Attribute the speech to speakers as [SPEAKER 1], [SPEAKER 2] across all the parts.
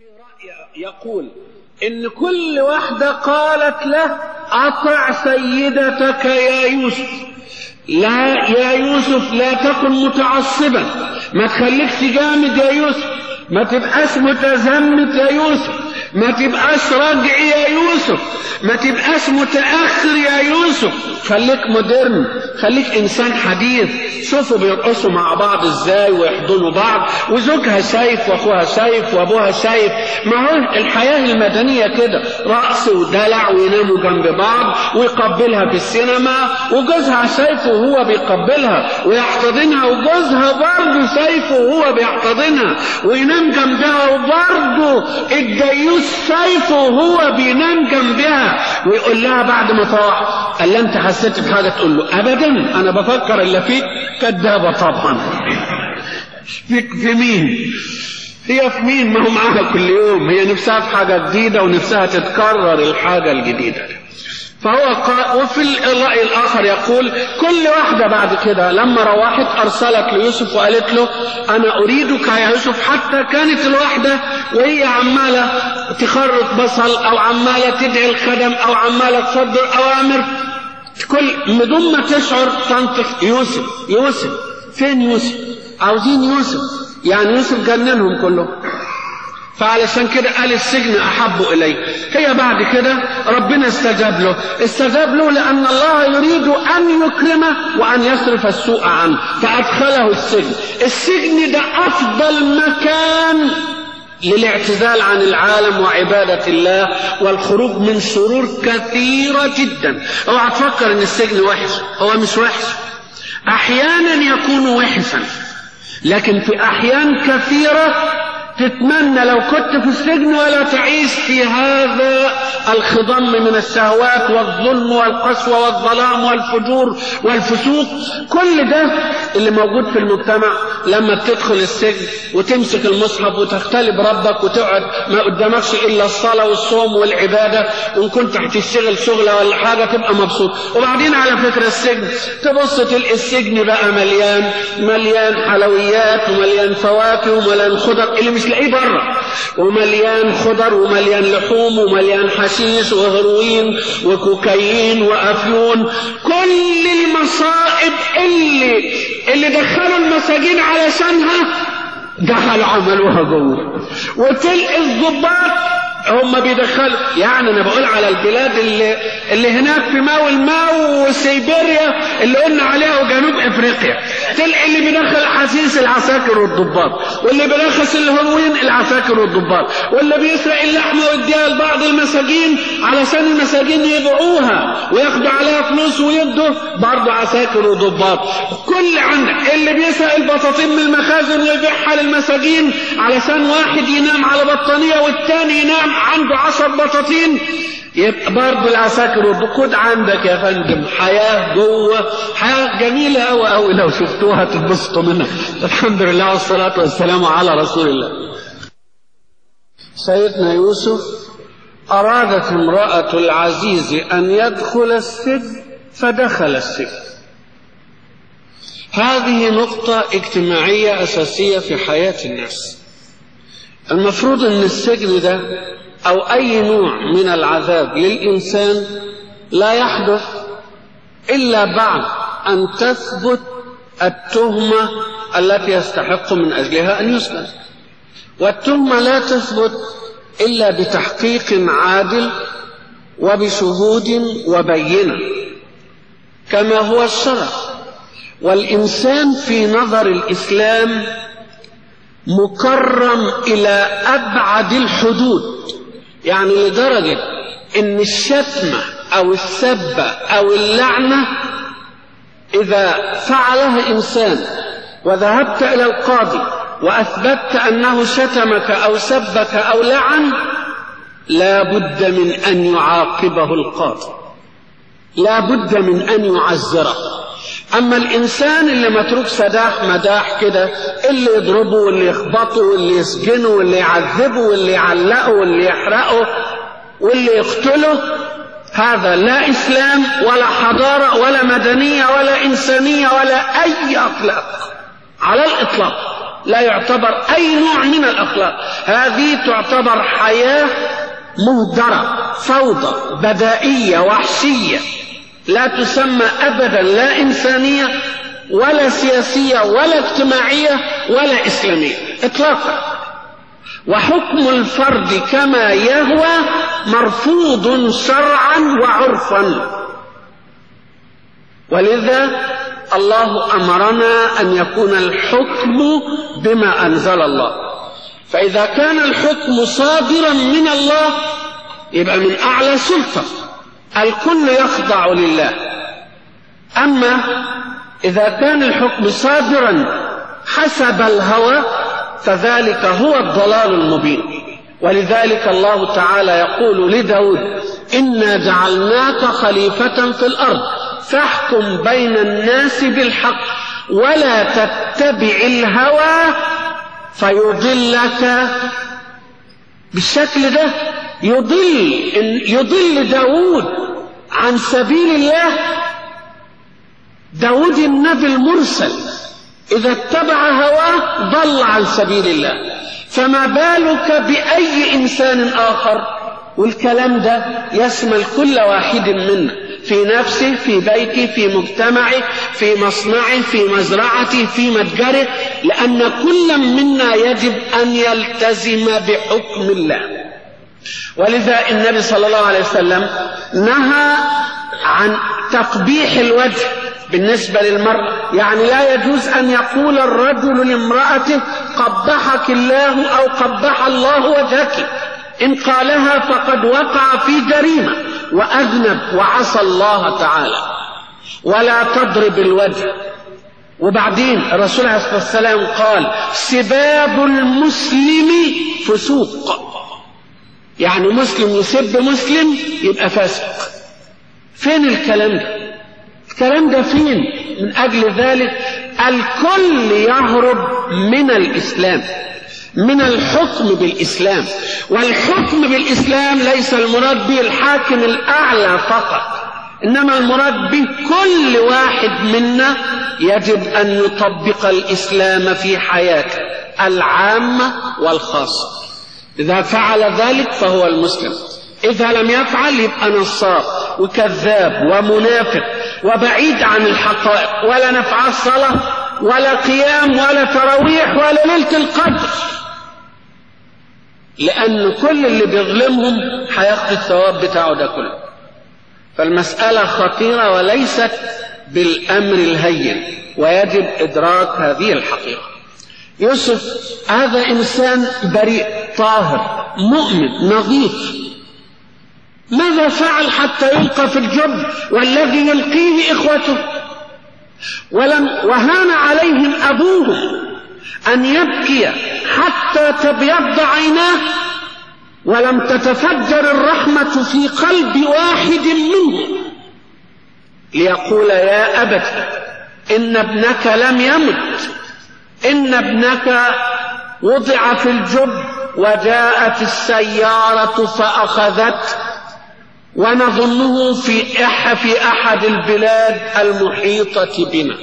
[SPEAKER 1] يقول إن كل واحدة قالت له أطع سيدتك يا يوسف لا يا يوسف لا تكن متعصبا ما تخليكش جامد يا يوسف ما تبقاش متزمت يا يوسف ما تبقاش رجع يا يوسف ما تبقاش متأخر يا يوسف خليك مودرن خليك إنسان حديث شوفوا بيرقصوا مع بعض إزاي ويحضنوا بعض وزوجها شايف وأخوها شايف وأبوها شايف ما هو الحياة المدنية كده رقص ودلع ويناموا جنب بعض ويقبلها في السينما وجوزها شايفه وهو بيقبلها ويحتضنها وجوزها برضه شايفه وهو بيحتضنها وينام جنبها وبرضه الديوس شايفه وهو بينام جنبها ويقول لها بعد ما طلع قال لها انت حسيت بحاجه تقول له ابدا انا بفكر الا فيك كدابه طبعا فيك في مين هي في مين ما هو معاها كل يوم هي نفسها في حاجه جديده ونفسها تتكرر الحاجه الجديده فهو قال وفي الرأي الآخر يقول كل واحدة بعد كده لما روحت أرسلت ليوسف وقالت له أنا أريدك يا يوسف حتى كانت الواحدة وهي عمالة تخرط بصل أو عمالة تدعي الخدم أو عمالة تصدر أوامر كل بدون ما تشعر تنطق يوسف يوسف فين يوسف عاوزين يوسف يعني يوسف جننهم كلهم فعلشان كده قال السجن أحب إلي هي بعد كده ربنا استجاب له استجاب له لأن الله يريد أن يكرمه وأن يصرف السوء عنه فأدخله السجن السجن ده أفضل مكان للاعتزال عن العالم وعبادة الله والخروج من شرور كثيرة جدا اوعى تفكر ان السجن وحش هو مش وحش احيانا يكون وحشا لكن في احيان كثيرة تتمنى لو كنت في السجن ولا تعيش في هذا الخضم من الشهوات والظلم والقسوة والظلام والفجور والفسوق كل ده اللي موجود في المجتمع لما بتدخل السجن وتمسك المصحف وتختلي بربك وتقعد ما قدامكش الا الصلاة والصوم والعبادة وان كنت هتشتغل شغلة ولا حاجة تبقى مبسوط وبعدين على فكرة السجن تبص تلقي السجن بقى مليان مليان حلويات ومليان فواكه ومليان خضر اللي مش لاقيه بره ومليان خضر ومليان لحوم ومليان حشيش وهروين وكوكايين وافيون كل المصائب اللي اللي دخلوا المساجين علشانها دخلوا عملوها جوه وتلقي الضباط هم بيدخلوا يعني انا بقول على البلاد اللي اللي هناك في ماو الماو وسيبيريا اللي قلنا عليها وجنوب افريقيا تلقى اللي بيدخل حسيس العساكر والضباط واللي بيرخص الهروين العساكر والضباط واللي بيسرق اللحمه ويديها لبعض المساجين علشان المساجين يبيعوها وياخدوا عليها فلوس ويدوا برضه عساكر وضباط كل عندك اللي بيسرق البطاطين من المخازن ويبيعها للمساجين علشان واحد ينام على بطانيه والتاني ينام عنده عشر بطاطين يبقى برضه العساكر والدقود عندك يا فندم حياة جوه حياة جميلة أوي أوي لو شفتوها تتبسطوا منها الحمد لله والصلاة والسلام على رسول الله سيدنا يوسف أرادت امرأة العزيز أن يدخل السجن فدخل السجن هذه نقطة اجتماعية أساسية في حياة الناس المفروض أن السجن ده أو أي نوع من العذاب للإنسان لا يحدث إلا بعد أن تثبت التهمة التي يستحق من أجلها أن يسجن والتهمة لا تثبت إلا بتحقيق عادل وبشهود وبينة كما هو الشرع والإنسان في نظر الإسلام مكرم إلى أبعد الحدود يعني لدرجة إن الشتمة أو السبة أو اللعنة إذا فعلها إنسان وذهبت إلى القاضي وأثبتت أنه شتمك أو سبك أو لعن لا بد من أن يعاقبه القاضي لا بد من أن يعزره أما الإنسان اللي متروك سداح مداح كده اللي يضربه واللي يخبطه واللي يسجنه واللي يعذبه واللي يعلقه واللي يحرقه واللي يقتله هذا لا إسلام ولا حضارة ولا مدنية ولا إنسانية ولا أي أخلاق على الإطلاق لا يعتبر أي نوع من الأخلاق هذه تعتبر حياة مهدرة فوضى بدائية وحشية لا تسمى أبدا لا إنسانية ولا سياسية ولا اجتماعية ولا إسلامية إطلاقا وحكم الفرد كما يهوى مرفوض شرعا وعرفا ولذا الله امرنا ان يكون الحكم بما انزل الله فاذا كان الحكم صادرا من الله يبقى من اعلى سلطه الكل يخضع لله اما اذا كان الحكم صادرا حسب الهوى فذلك هو الضلال المبين ولذلك الله تعالى يقول لداود إنا جعلناك خليفة في الأرض فاحكم بين الناس بالحق ولا تتبع الهوى فيضلك بالشكل ده يضل يضل داود عن سبيل الله داود النبي المرسل إذا اتبع هواه ضل عن سبيل الله فما بالك بأي إنسان آخر والكلام ده يشمل كل واحد منا في نفسه في بيته في مجتمعه في مصنعه في مزرعته في متجره لأن كل منا يجب أن يلتزم بحكم الله ولذا النبي صلى الله عليه وسلم نهى عن تقبيح الوجه بالنسبة للمرأة يعني لا يجوز أن يقول الرجل لامرأته قبحك الله أو قبح الله وجهك إن قالها فقد وقع في جريمة وأذنب وعصى الله تعالى ولا تضرب الوجه وبعدين الرسول عليه الصلاة والسلام قال سباب المسلم فسوق يعني مسلم يسب مسلم يبقى فاسق فين الكلام ده الكلام ده فين من أجل ذلك الكل يهرب من الإسلام من الحكم بالإسلام والحكم بالإسلام ليس المراد به الحاكم الأعلى فقط إنما المراد به كل واحد منا يجب أن يطبق الإسلام في حياته العامة والخاصة إذا فعل ذلك فهو المسلم إذا لم يفعل يبقى نصاب وكذاب ومنافق وبعيد عن الحقائق ولا نفع الصلاة ولا قيام ولا تراويح ولا ليلة القدر لأن كل اللي بيظلمهم هياخد الثواب بتاعه ده كله فالمسألة خطيرة وليست بالأمر الهين ويجب إدراك هذه الحقيقة يوسف هذا إنسان بريء طاهر مؤمن نظيف ماذا فعل حتى يلقى في الجب والذي يلقيه إخوته ولم وهان عليهم أبوهم أن يبكي حتى تبيض عيناه ولم تتفجر الرحمة في قلب واحد منهم ليقول يا أبت إن ابنك لم يمت إن ابنك وضع في الجب وجاءت السيارة فأخذته ونظنه في أح في أحد البلاد المحيطة بنا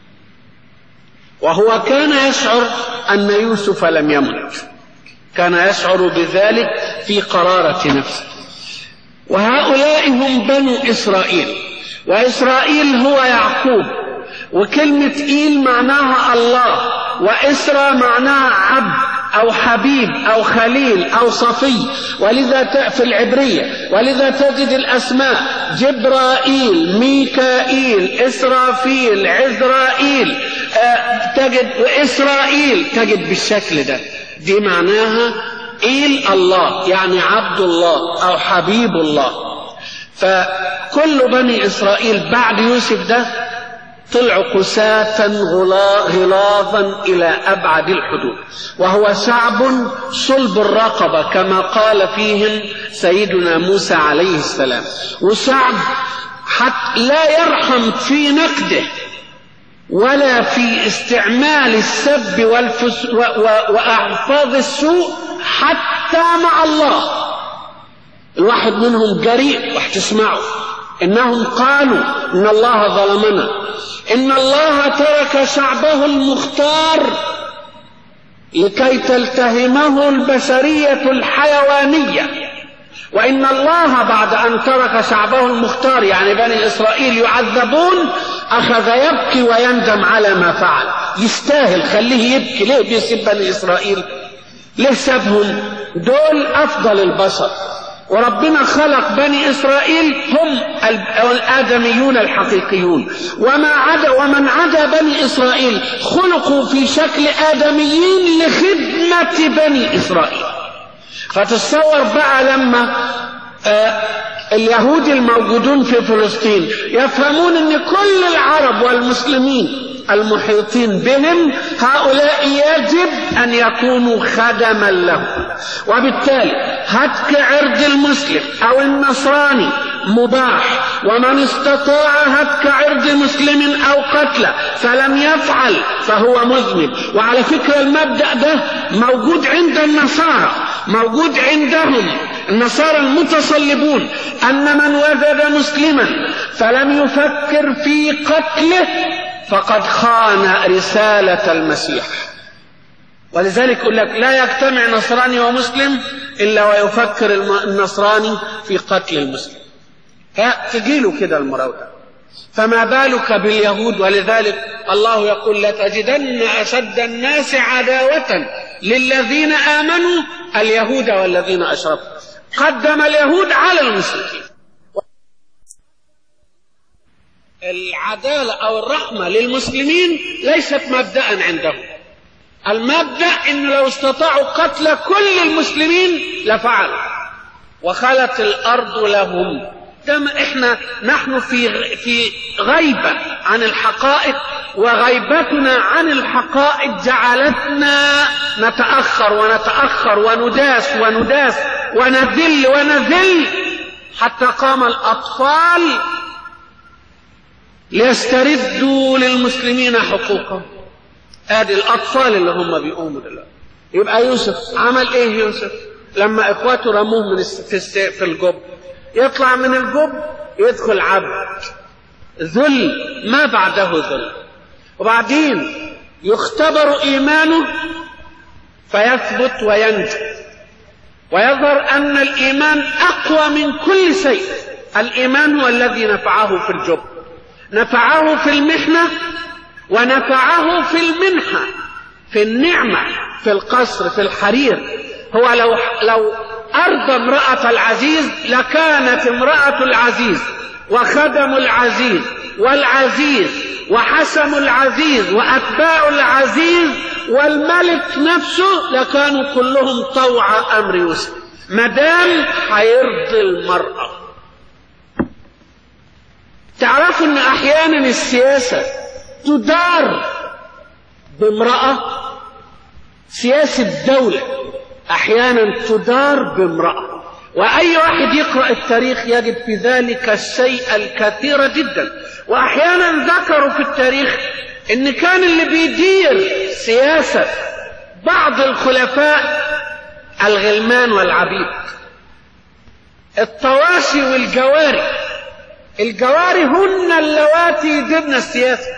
[SPEAKER 1] وهو كان يشعر أن يوسف لم يمت كان يشعر بذلك في قرارة نفسه وهؤلاء هم بنو إسرائيل وإسرائيل هو يعقوب وكلمة إيل معناها الله وإسرى معناها عبد أو حبيب أو خليل أو صفي ولذا في العبرية ولذا تجد الأسماء جبرائيل ميكائيل إسرافيل عزرائيل آه تجد وإسرائيل تجد بالشكل ده دي معناها إيل الله يعني عبد الله أو حبيب الله فكل بني إسرائيل بعد يوسف ده طلعوا قساة غلاظا إلى أبعد الحدود وهو شعب صلب الرقبة كما قال فيهم سيدنا موسى عليه السلام وشعب حتى لا يرحم في نقده ولا في استعمال السب والفس و و وأعفاظ السوء حتى مع الله الواحد منهم جريء وهتسمعوا إنهم قالوا إن الله ظلمنا إن الله ترك شعبه المختار لكي تلتهمه البشرية الحيوانية وإن الله بعد أن ترك شعبه المختار يعني بني إسرائيل يعذبون أخذ يبكي ويندم على ما فعل يستاهل خليه يبكي ليه بيسيب بني إسرائيل ليه سابهم دول أفضل البشر وربنا خلق بني إسرائيل هم الآدميون الحقيقيون وما عدا ومن عدا بني إسرائيل خلقوا في شكل آدميين لخدمة بني إسرائيل فتصور بقى لما آه اليهود الموجودون في فلسطين يفهمون ان كل العرب والمسلمين المحيطين بهم هؤلاء يجب ان يكونوا خدما لهم وبالتالي هتك عرض المسلم او النصراني مباح ومن استطاع هتك عرض مسلم او قتله فلم يفعل فهو مذنب وعلى فكره المبدا ده موجود عند النصارى موجود عندهم النصارى المتصلبون ان من وجد مسلما فلم يفكر في قتله فقد خان رسالة المسيح ولذلك يقول لك لا يجتمع نصراني ومسلم إلا ويفكر النصراني في قتل المسلم تجيله كده المراودة فما بالك باليهود ولذلك الله يقول لتجدن أشد الناس عداوة للذين آمنوا اليهود والذين أشركوا قدم اليهود على المشركين العدالة أو الرحمة للمسلمين ليست مبدأ عندهم المبدأ إن لو استطاعوا قتل كل المسلمين لفعلوا وخلت الأرض لهم كما إحنا نحن في في غيبة عن الحقائق وغيبتنا عن الحقائق جعلتنا نتأخر ونتأخر ونداس ونداس ونذل ونذل حتى قام الأطفال ليستردوا للمسلمين حقوقهم ادي الاطفال اللي هم بيقوموا دلوقتي يبقى يوسف عمل ايه يوسف لما اخواته رموه من في في الجب يطلع من الجب يدخل عبد ذل ما بعده ذل وبعدين يختبر ايمانه فيثبت وينجو ويظهر ان الايمان اقوى من كل شيء الايمان هو الذي نفعه في الجب نفعه في المحنة ونفعه في المنحة في النعمة في القصر في الحرير هو لو لو أرضى امرأة العزيز لكانت امرأة العزيز وخدم العزيز والعزيز وحسم العزيز وأتباع العزيز والملك نفسه لكانوا كلهم طوع أمر يوسف مدام هيرضي المرأة تعرفوا ان احيانا السياسة تدار بامرأة سياسة دولة احيانا تدار بامرأة واي واحد يقرأ التاريخ يجد في ذلك الشيء الكثير جدا واحيانا ذكروا في التاريخ ان كان اللي بيدير سياسة بعض الخلفاء الغلمان والعبيد الطواشي والجواري الجواري هن اللواتي يدرن السياسة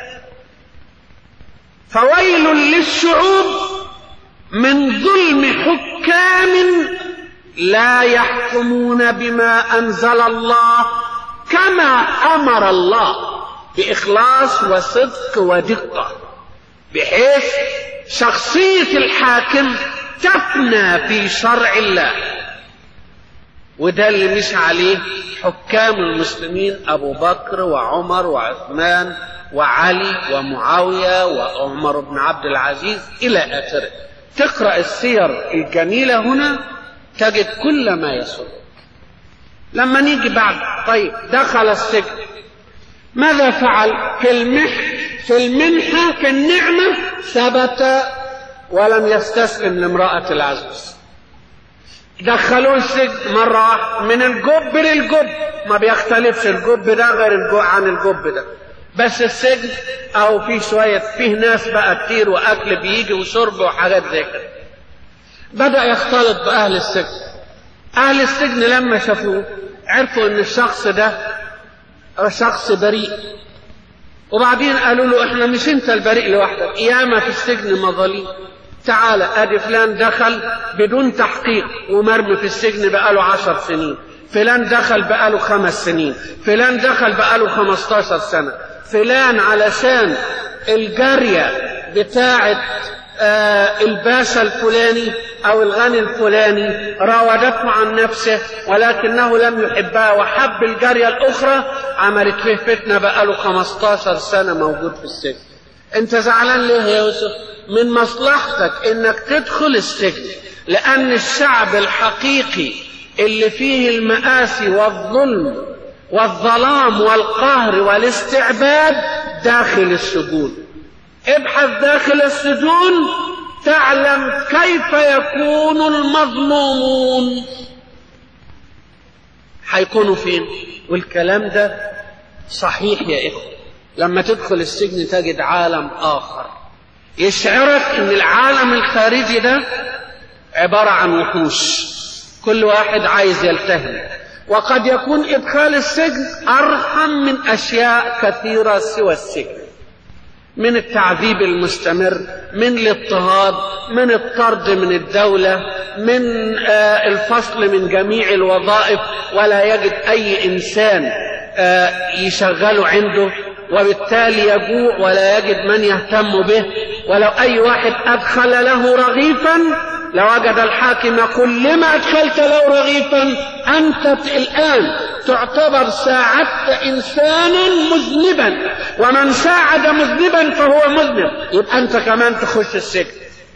[SPEAKER 1] فويل للشعوب من ظلم حكام لا يحكمون بما أنزل الله كما أمر الله بإخلاص وصدق ودقة بحيث شخصية الحاكم تفنى في شرع الله وده اللي مش عليه حكام المسلمين أبو بكر وعمر وعثمان وعلي ومعاوية وعمر بن عبد العزيز إلى آخره تقرأ السير الجميلة هنا تجد كل ما يسر لما نيجي بعد طيب دخل السجن ماذا فعل في المح في المنحة في النعمة ثبت ولم يستسلم لامرأة العزيز دخلوه السجن مرة واحدة من الجب للجب ما بيختلفش الجب ده غير الجب عن الجب ده بس السجن او في شوية فيه ناس بقى كتير واكل بيجي وشرب وحاجات زي كده بدأ يختلط بأهل السجن أهل السجن لما شافوه عرفوا إن الشخص ده شخص بريء وبعدين قالوا له إحنا مش أنت البريء لوحدك ياما في السجن مظاليم تعالى ادي فلان دخل بدون تحقيق ومرمي في السجن بقاله عشر سنين فلان دخل بقاله خمس سنين فلان دخل بقاله خمستاشر سنة فلان علشان الجارية بتاعة آه الباشا الفلاني او الغني الفلاني راودته عن نفسه ولكنه لم يحبها وحب الجارية الاخرى عملت فيه فتنة بقاله 15 سنة موجود في السجن انت زعلان ليه يا يوسف من مصلحتك انك تدخل السجن لان الشعب الحقيقي اللي فيه المآسي والظلم والظلام والقهر والاستعباد داخل السجون ابحث داخل السجون تعلم كيف يكون المظلومون هيكونوا فين والكلام ده صحيح يا إخوة لما تدخل السجن تجد عالم آخر يشعرك ان العالم الخارجي ده عبارة عن وحوش كل واحد عايز يلتهم وقد يكون إدخال السجن أرحم من أشياء كثيرة سوى السجن من التعذيب المستمر من الاضطهاد من الطرد من الدولة من آه الفصل من جميع الوظائف ولا يجد أي إنسان آه يشغله عنده وبالتالي يجوع ولا يجد من يهتم به ولو أي واحد أدخل له رغيفا لوجد الحاكم يقول لما أدخلت له رغيفا أنت الآن تعتبر ساعدت إنسانا مذنبا ومن ساعد مذنبا فهو مذنب يبقى أنت كمان تخش السجن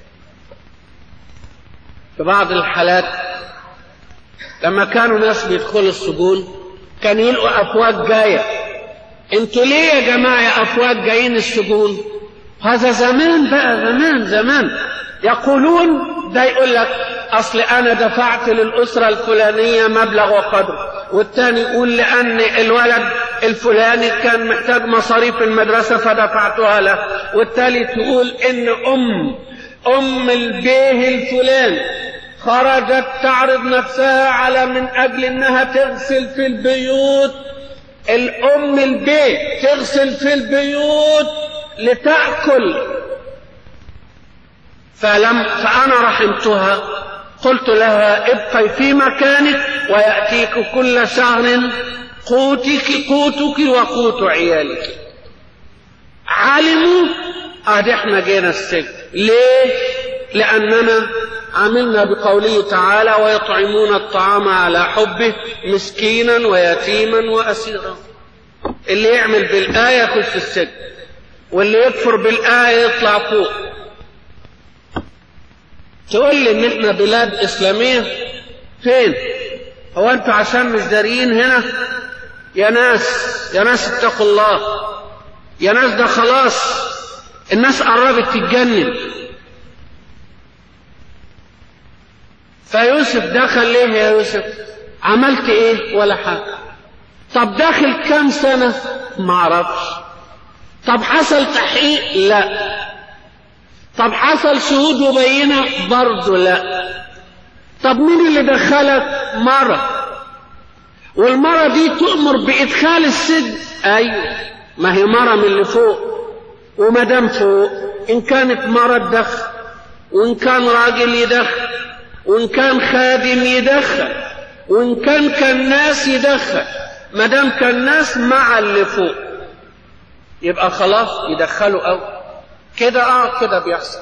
[SPEAKER 1] في بعض الحالات لما كانوا ناس بيدخلوا السجون كان يلقوا أفواج جاية انتوا ليه يا جماعة يا أفواج جايين السجون هذا زمان بقى زمان زمان يقولون ده يقول لك اصل انا دفعت للاسره الفلانيه مبلغ وقدر والتاني يقول لان الولد الفلاني كان محتاج مصاريف المدرسه فدفعتها له والتالت يقول ان ام ام البيه الفلاني خرجت تعرض نفسها على من اجل انها تغسل في البيوت الام البيه تغسل في البيوت لتاكل فلم فأنا رحمتها قلت لها ابقي في مكانك ويأتيك كل شهر قوتك قوتك وقوت عيالك علموا ادي احنا جينا السجن ليه لاننا عملنا بقوله تعالى ويطعمون الطعام على حبه مسكينا ويتيما واسيرا اللي يعمل بالايه يخش السجن واللي يكفر بالايه يطلع فوق تقول لي ان احنا بلاد اسلاميه فين هو انتوا عشان مش داريين هنا يا ناس يا ناس اتقوا الله يا ناس ده خلاص الناس قربت تتجنن فيوسف دخل ليه يا يوسف عملت ايه ولا حاجه طب داخل كام سنه ما اعرفش طب حصل تحقيق لا طب حصل شهود وبينة برضه لا طب مين اللي دخلك مرة والمرة دي تؤمر بإدخال السجن أيوة ما هي مرة من اللي فوق وما دام فوق إن كانت مرة تدخل وإن كان راجل يدخل وإن كان خادم يدخل وإن كان كالناس يدخل ما دام كالناس مع اللي فوق يبقى خلاص يدخلوا أول كده اه كده بيحصل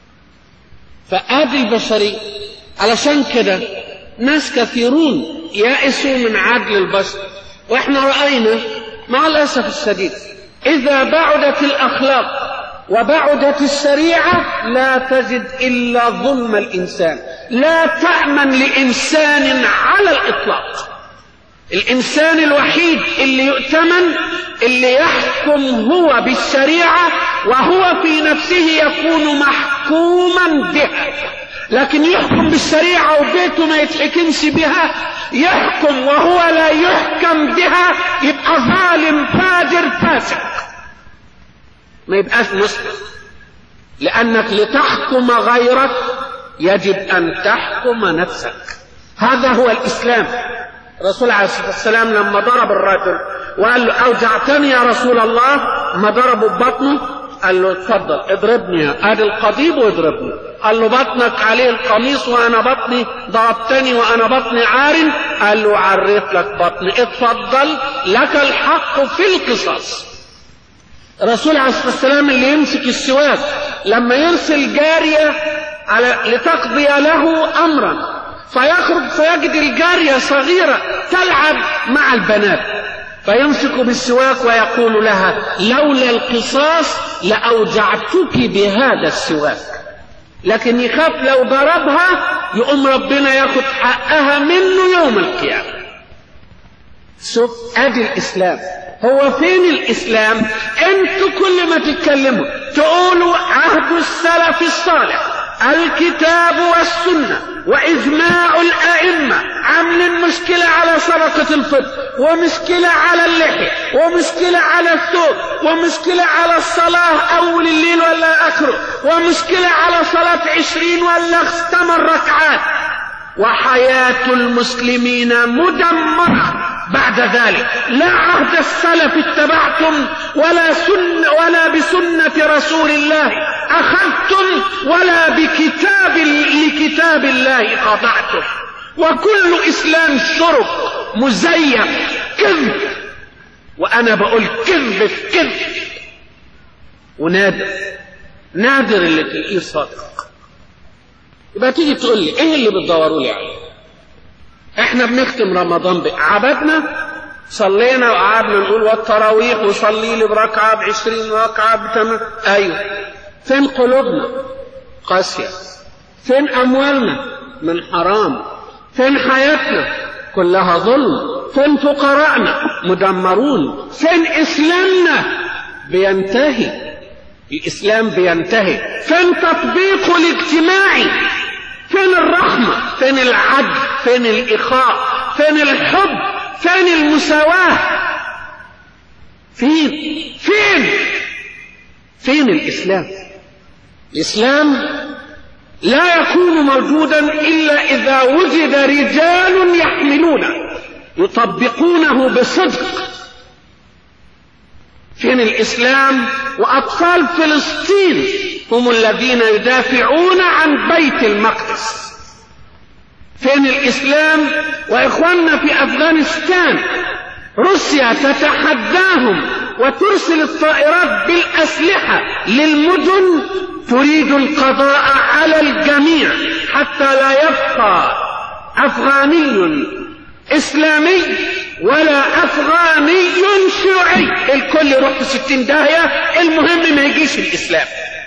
[SPEAKER 1] فادي البشرية علشان كده ناس كثيرون يائسوا من عدل البشر واحنا رأينا مع الأسف الشديد إذا بعدت الأخلاق وبعدت الشريعة لا تجد إلا ظلم الإنسان لا تأمن لإنسان على الإطلاق الإنسان الوحيد اللي يؤتمن اللي يحكم هو بالشريعة وهو في نفسه يكون محكوما بها لكن يحكم بالشريعة وبيته ما يتحكمش بها يحكم وهو لا يحكم بها يبقى ظالم فاجر فاسق ما يبقاش مسلم لأنك لتحكم غيرك يجب أن تحكم نفسك هذا هو الإسلام الرسول عليه الصلاة والسلام لما ضرب الرجل وقال له أوجعتني يا رسول الله ما ضربه ببطنه قال له اتفضل اضربني ادي القضيب واضربني قال له بطنك عليه القميص وانا بطني ضربتني وانا بطني عار قال له عريت لك بطني اتفضل لك الحق في القصاص الرسول عليه الصلاه والسلام اللي يمسك السواك لما يرسل جاريه على لتقضي له امرا فيخرج فيجد الجاريه صغيره تلعب مع البنات فيمسك بالسواك ويقول لها لولا القصاص لاوجعتك بهذا السواك لكن يخاف لو ضربها يقوم ربنا ياخد حقها منه يوم القيامه شوف ادي الاسلام هو فين الاسلام انتوا كل ما تتكلموا تقولوا عهد السلف الصالح الكتاب والسنة وإجماع الأئمة عاملين مشكلة على صدقة الفطر ومشكلة على اللحية ومشكلة على الثوب ومشكلة على الصلاة أول الليل ولا آخره ومشكلة على صلاة عشرين ولا ثمان ركعات وحياة المسلمين مدمرة بعد ذلك لا عهد السلف اتبعتم ولا سن ولا بسنة رسول الله أخذتم ولا بكتاب لكتاب الله خضعتم وكل إسلام شرب مزيف كذب وأنا بقول كذب في كذب ونادر نادر اللي تلاقيه صادق يبقى تيجي تقول لي ايه اللي بتدوروا لي عليه احنا بنختم رمضان عبدنا صلينا وقعدنا نقول والتراويح وصلي لي بركعه بعشرين ركعه بتمام ايوه فين قلوبنا قاسيه فين اموالنا من حرام فين حياتنا كلها ظلم فين فقراءنا مدمرون فين اسلامنا بينتهي الاسلام بينتهي فين تطبيقه الاجتماعي فين الرحمة فين العدل فين الإخاء فين الحب فين المساواة فين فين فين الإسلام الإسلام لا يكون موجودا إلا إذا وجد رجال يحملونه يطبقونه بصدق فين الإسلام وأطفال فلسطين هم الذين يدافعون عن بيت المقدس فين الإسلام وإخواننا في أفغانستان روسيا تتحداهم وترسل الطائرات بالأسلحة للمدن تريد القضاء على الجميع حتى لا يبقى أفغاني إسلامي ولا أفغاني شيوعي الكل يروح في ستين داهية المهم ما يجيش الإسلام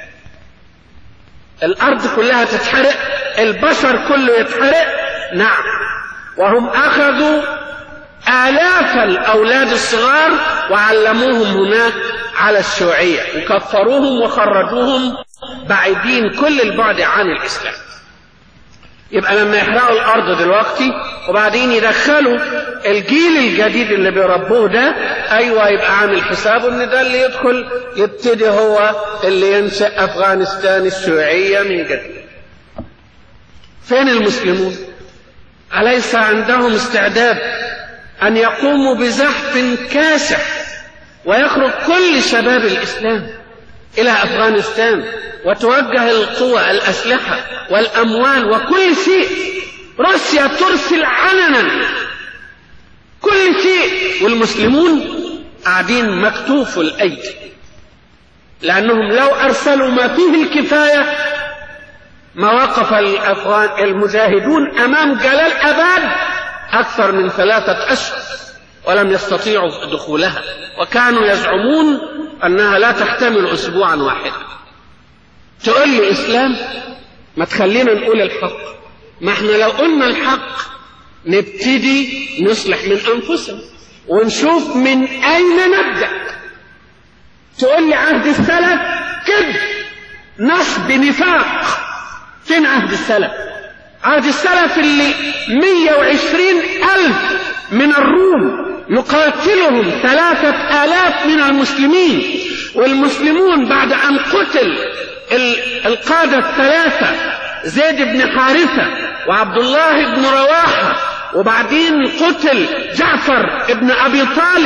[SPEAKER 1] الأرض كلها تتحرق البشر كله يتحرق نعم وهم أخذوا آلاف الأولاد الصغار وعلموهم هناك على الشيوعية وكفروهم وخرجوهم بعيدين كل البعد عن الإسلام يبقى لما يحرقوا الارض دلوقتي وبعدين يدخلوا الجيل الجديد اللي بيربوه ده ايوه يبقى عامل حسابه ان ده اللي يدخل يبتدي هو اللي ينشا افغانستان الشيوعيه من جديد فين المسلمون اليس عندهم استعداد ان يقوموا بزحف كاسح ويخرج كل شباب الاسلام الى افغانستان وتوجه القوى الأسلحة والأموال وكل شيء روسيا ترسل علنا كل شيء والمسلمون قاعدين مكتوف الأيدي لأنهم لو أرسلوا ما فيه الكفاية ما وقف الأفغان المجاهدون أمام جلال أباد أكثر من ثلاثة أشهر ولم يستطيعوا دخولها وكانوا يزعمون أنها لا تحتمل أسبوعا واحدا تقول لي اسلام ما تخلينا نقول الحق ما احنا لو قلنا الحق نبتدي نصلح من انفسنا ونشوف من اين نبدا تقول لي عهد السلف كذب نصب نفاق فين عهد السلف عهد السلف اللي 120 ألف من الروم يقاتلهم ثلاثة آلاف من المسلمين والمسلمون بعد أن قتل القادة الثلاثة زيد بن حارثة وعبد الله بن رواحة وبعدين قتل جعفر بن أبي طالب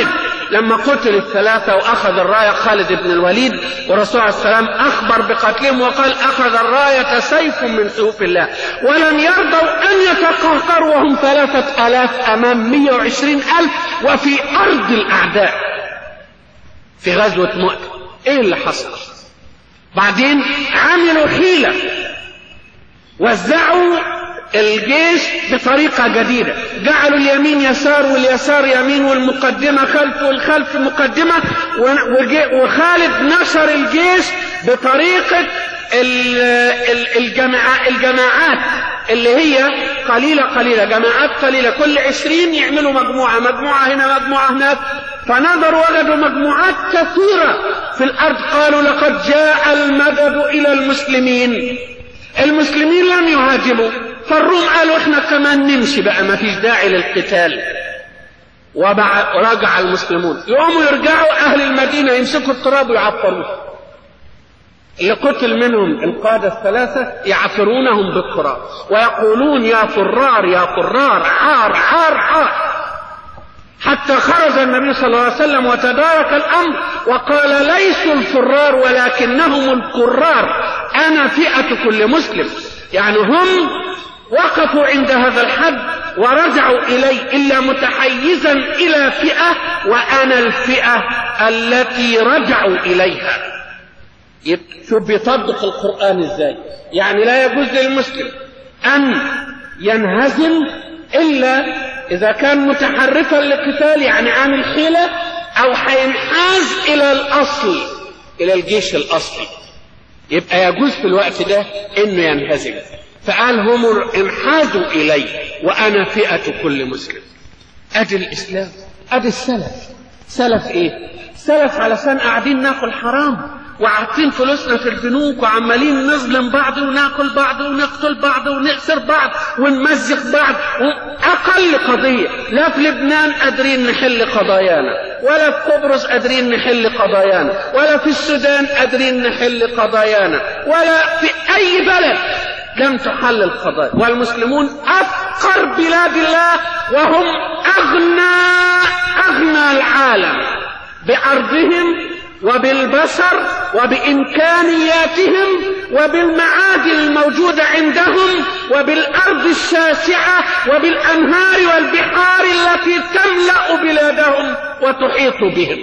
[SPEAKER 1] لما قتل الثلاثة وأخذ الراية خالد بن الوليد والرسول عليه السلام أخبر بقتلهم وقال أخذ الراية سيف من سيوف الله ولم يرضوا أن يتقهقروا وهم ثلاثة آلاف أمام مية وعشرين ألف وفي أرض الأعداء في غزوة مؤتة إيه اللي حصل بعدين عملوا حيلة وزعوا الجيش بطريقة جديدة جعلوا اليمين يسار واليسار يمين والمقدمة خلف والخلف مقدمة وخالد نشر الجيش بطريقة الجماعات الجماعات اللي هي قليلة قليلة جماعات قليلة كل عشرين يعملوا مجموعة مجموعة هنا مجموعة هناك فنظروا وجدوا مجموعات كثيرة في الأرض قالوا لقد جاء المدد إلى المسلمين المسلمين لم يهاجموا فالروم قالوا احنا كمان نمشي بقى ما فيش داعي للقتال ورجع المسلمون يقوموا يرجعوا اهل المدينه يمسكوا التراب ويعفروه اللي قتل منهم القادة الثلاثة يعفرونهم بالتراب ويقولون يا فرار يا فرار عار عار عار حتى خرج النبي صلى الله عليه وسلم وتدارك الأمر وقال ليسوا الفرار ولكنهم الكرار أنا فئة كل مسلم يعني هم وقفوا عند هذا الحد ورجعوا إلي إلا متحيزا إلى فئة وأنا الفئة التي رجعوا إليها شوف بيطبق القرآن ازاي يعني لا يجوز للمسلم أن ينهزم إلا إذا كان متحرفا للقتال يعني عامل حيلة أو هينحاز إلى الأصل إلى الجيش الأصلي يبقى يجوز في الوقت ده إنه ينهزم فقال هم انحازوا إلي وأنا فئة كل مسلم أدي الإسلام أدي السلف سلف إيه؟ سلف علشان قاعدين ناكل حرام وعاطين فلوسنا في البنوك وعمالين نظلم بعض وناكل بعض ونقتل بعض ونأسر بعض ونمزق بعض أقل قضية لا في لبنان قادرين نحل قضايانا ولا في قبرص قادرين نحل قضايانا ولا في السودان قادرين نحل قضايانا ولا في أي بلد لم تحل القضايا والمسلمون أفقر بلاد الله وهم أغنى أغنى العالم بأرضهم وبالبشر وبإمكانياتهم وبالمعادن الموجودة عندهم وبالأرض الشاسعة وبالأنهار والبحار التي تملأ بلادهم وتحيط بهم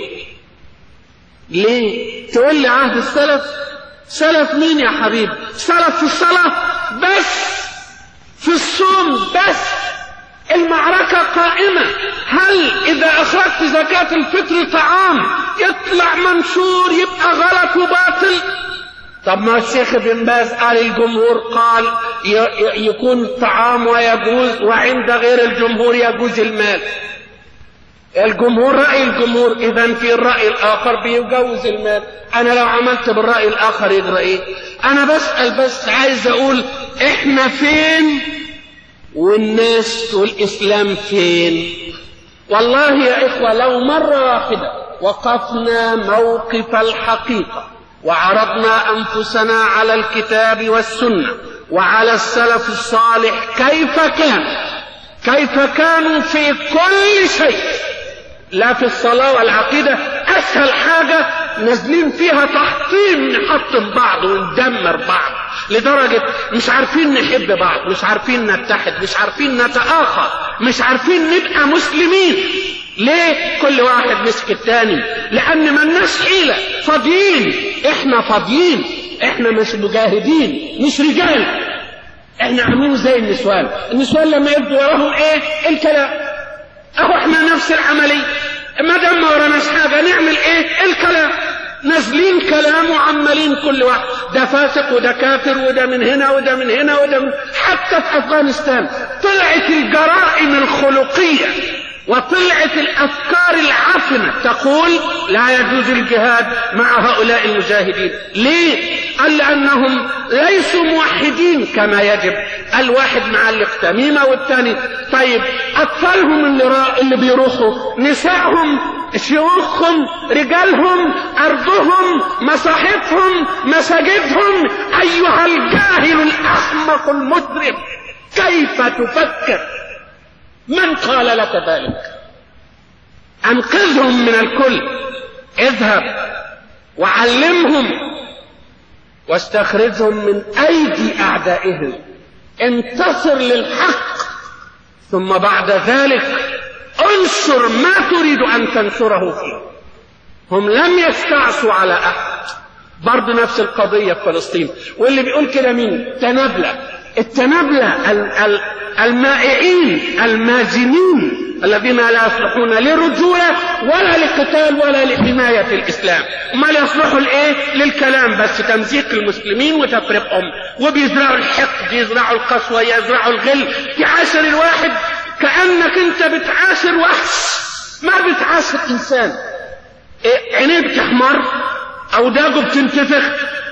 [SPEAKER 1] ليه؟ تقول لي عهد السلف سلف مين يا حبيب سلف في الصلاة بس في الصوم بس المعركة قائمة هل إذا أخرجت زكاة الفطر طعام يطلع منشور يبقى غلط وباطل طب ما الشيخ ابن باز قال الجمهور قال يكون طعام ويجوز وعند غير الجمهور يجوز المال الجمهور رأي الجمهور إذا في الرأي الآخر بيجوز المال أنا لو عملت بالرأي الآخر يجرى إيه أنا بسأل بس عايز أقول إحنا فين والناس والإسلام فين والله يا إخوة لو مرة واحدة وقفنا موقف الحقيقة وعرضنا أنفسنا على الكتاب والسنة وعلى السلف الصالح كيف كان كيف كانوا في كل شيء لا في الصلاة والعقيدة أسهل حاجة نازلين فيها تحطيم نحطم بعض وندمر بعض لدرجة مش عارفين نحب بعض مش عارفين نتحد مش عارفين نتآخى مش عارفين نبقى مسلمين ليه كل واحد مسك التاني لأن ملناش حيلة فاضيين احنا فاضيين احنا مش مجاهدين مش رجال احنا عاملين زي النسوان النسوان لما يبدو وراهم ايه الكلام اهو احنا نفس العملية ما دام ما وراناش حاجة نعمل ايه الكلام نازلين كلام وعمالين كل واحد ده فاسق وده كافر وده من هنا وده من هنا وده من حتى في افغانستان طلعت الجرائم الخلقيه وطلعت الافكار العفنه تقول لا يجوز الجهاد مع هؤلاء المجاهدين ليه قال لانهم ليسوا موحدين كما يجب الواحد معلق تميمه والثاني طيب اطفالهم اللي, را... اللي بيروحوا نسائهم شيوخهم رجالهم ارضهم مصاحفهم مساجدهم ايها الجاهل الاحمق المجرم كيف تفكر من قال لك ذلك انقذهم من الكل اذهب وعلمهم واستخرجهم من ايدي اعدائهم انتصر للحق ثم بعد ذلك انشر ما تريد ان تنشره فيه هم لم يستعصوا على احد برضه نفس القضية في فلسطين واللي بيقول كده مين تنابلة التنابلة المائعين المازنين الذين لا يصلحون لرجولة ولا لقتال ولا لحماية الإسلام ما يصلحوا لإيه للكلام بس تمزيق المسلمين وتفرقهم وبيزرعوا الحقد يزرعوا القسوة يزرعوا الغل تعاشر الواحد كأنك أنت بتعاشر وحش ما بتعاشر إنسان إيه عينيه بتحمر أوداجه بتنتفخ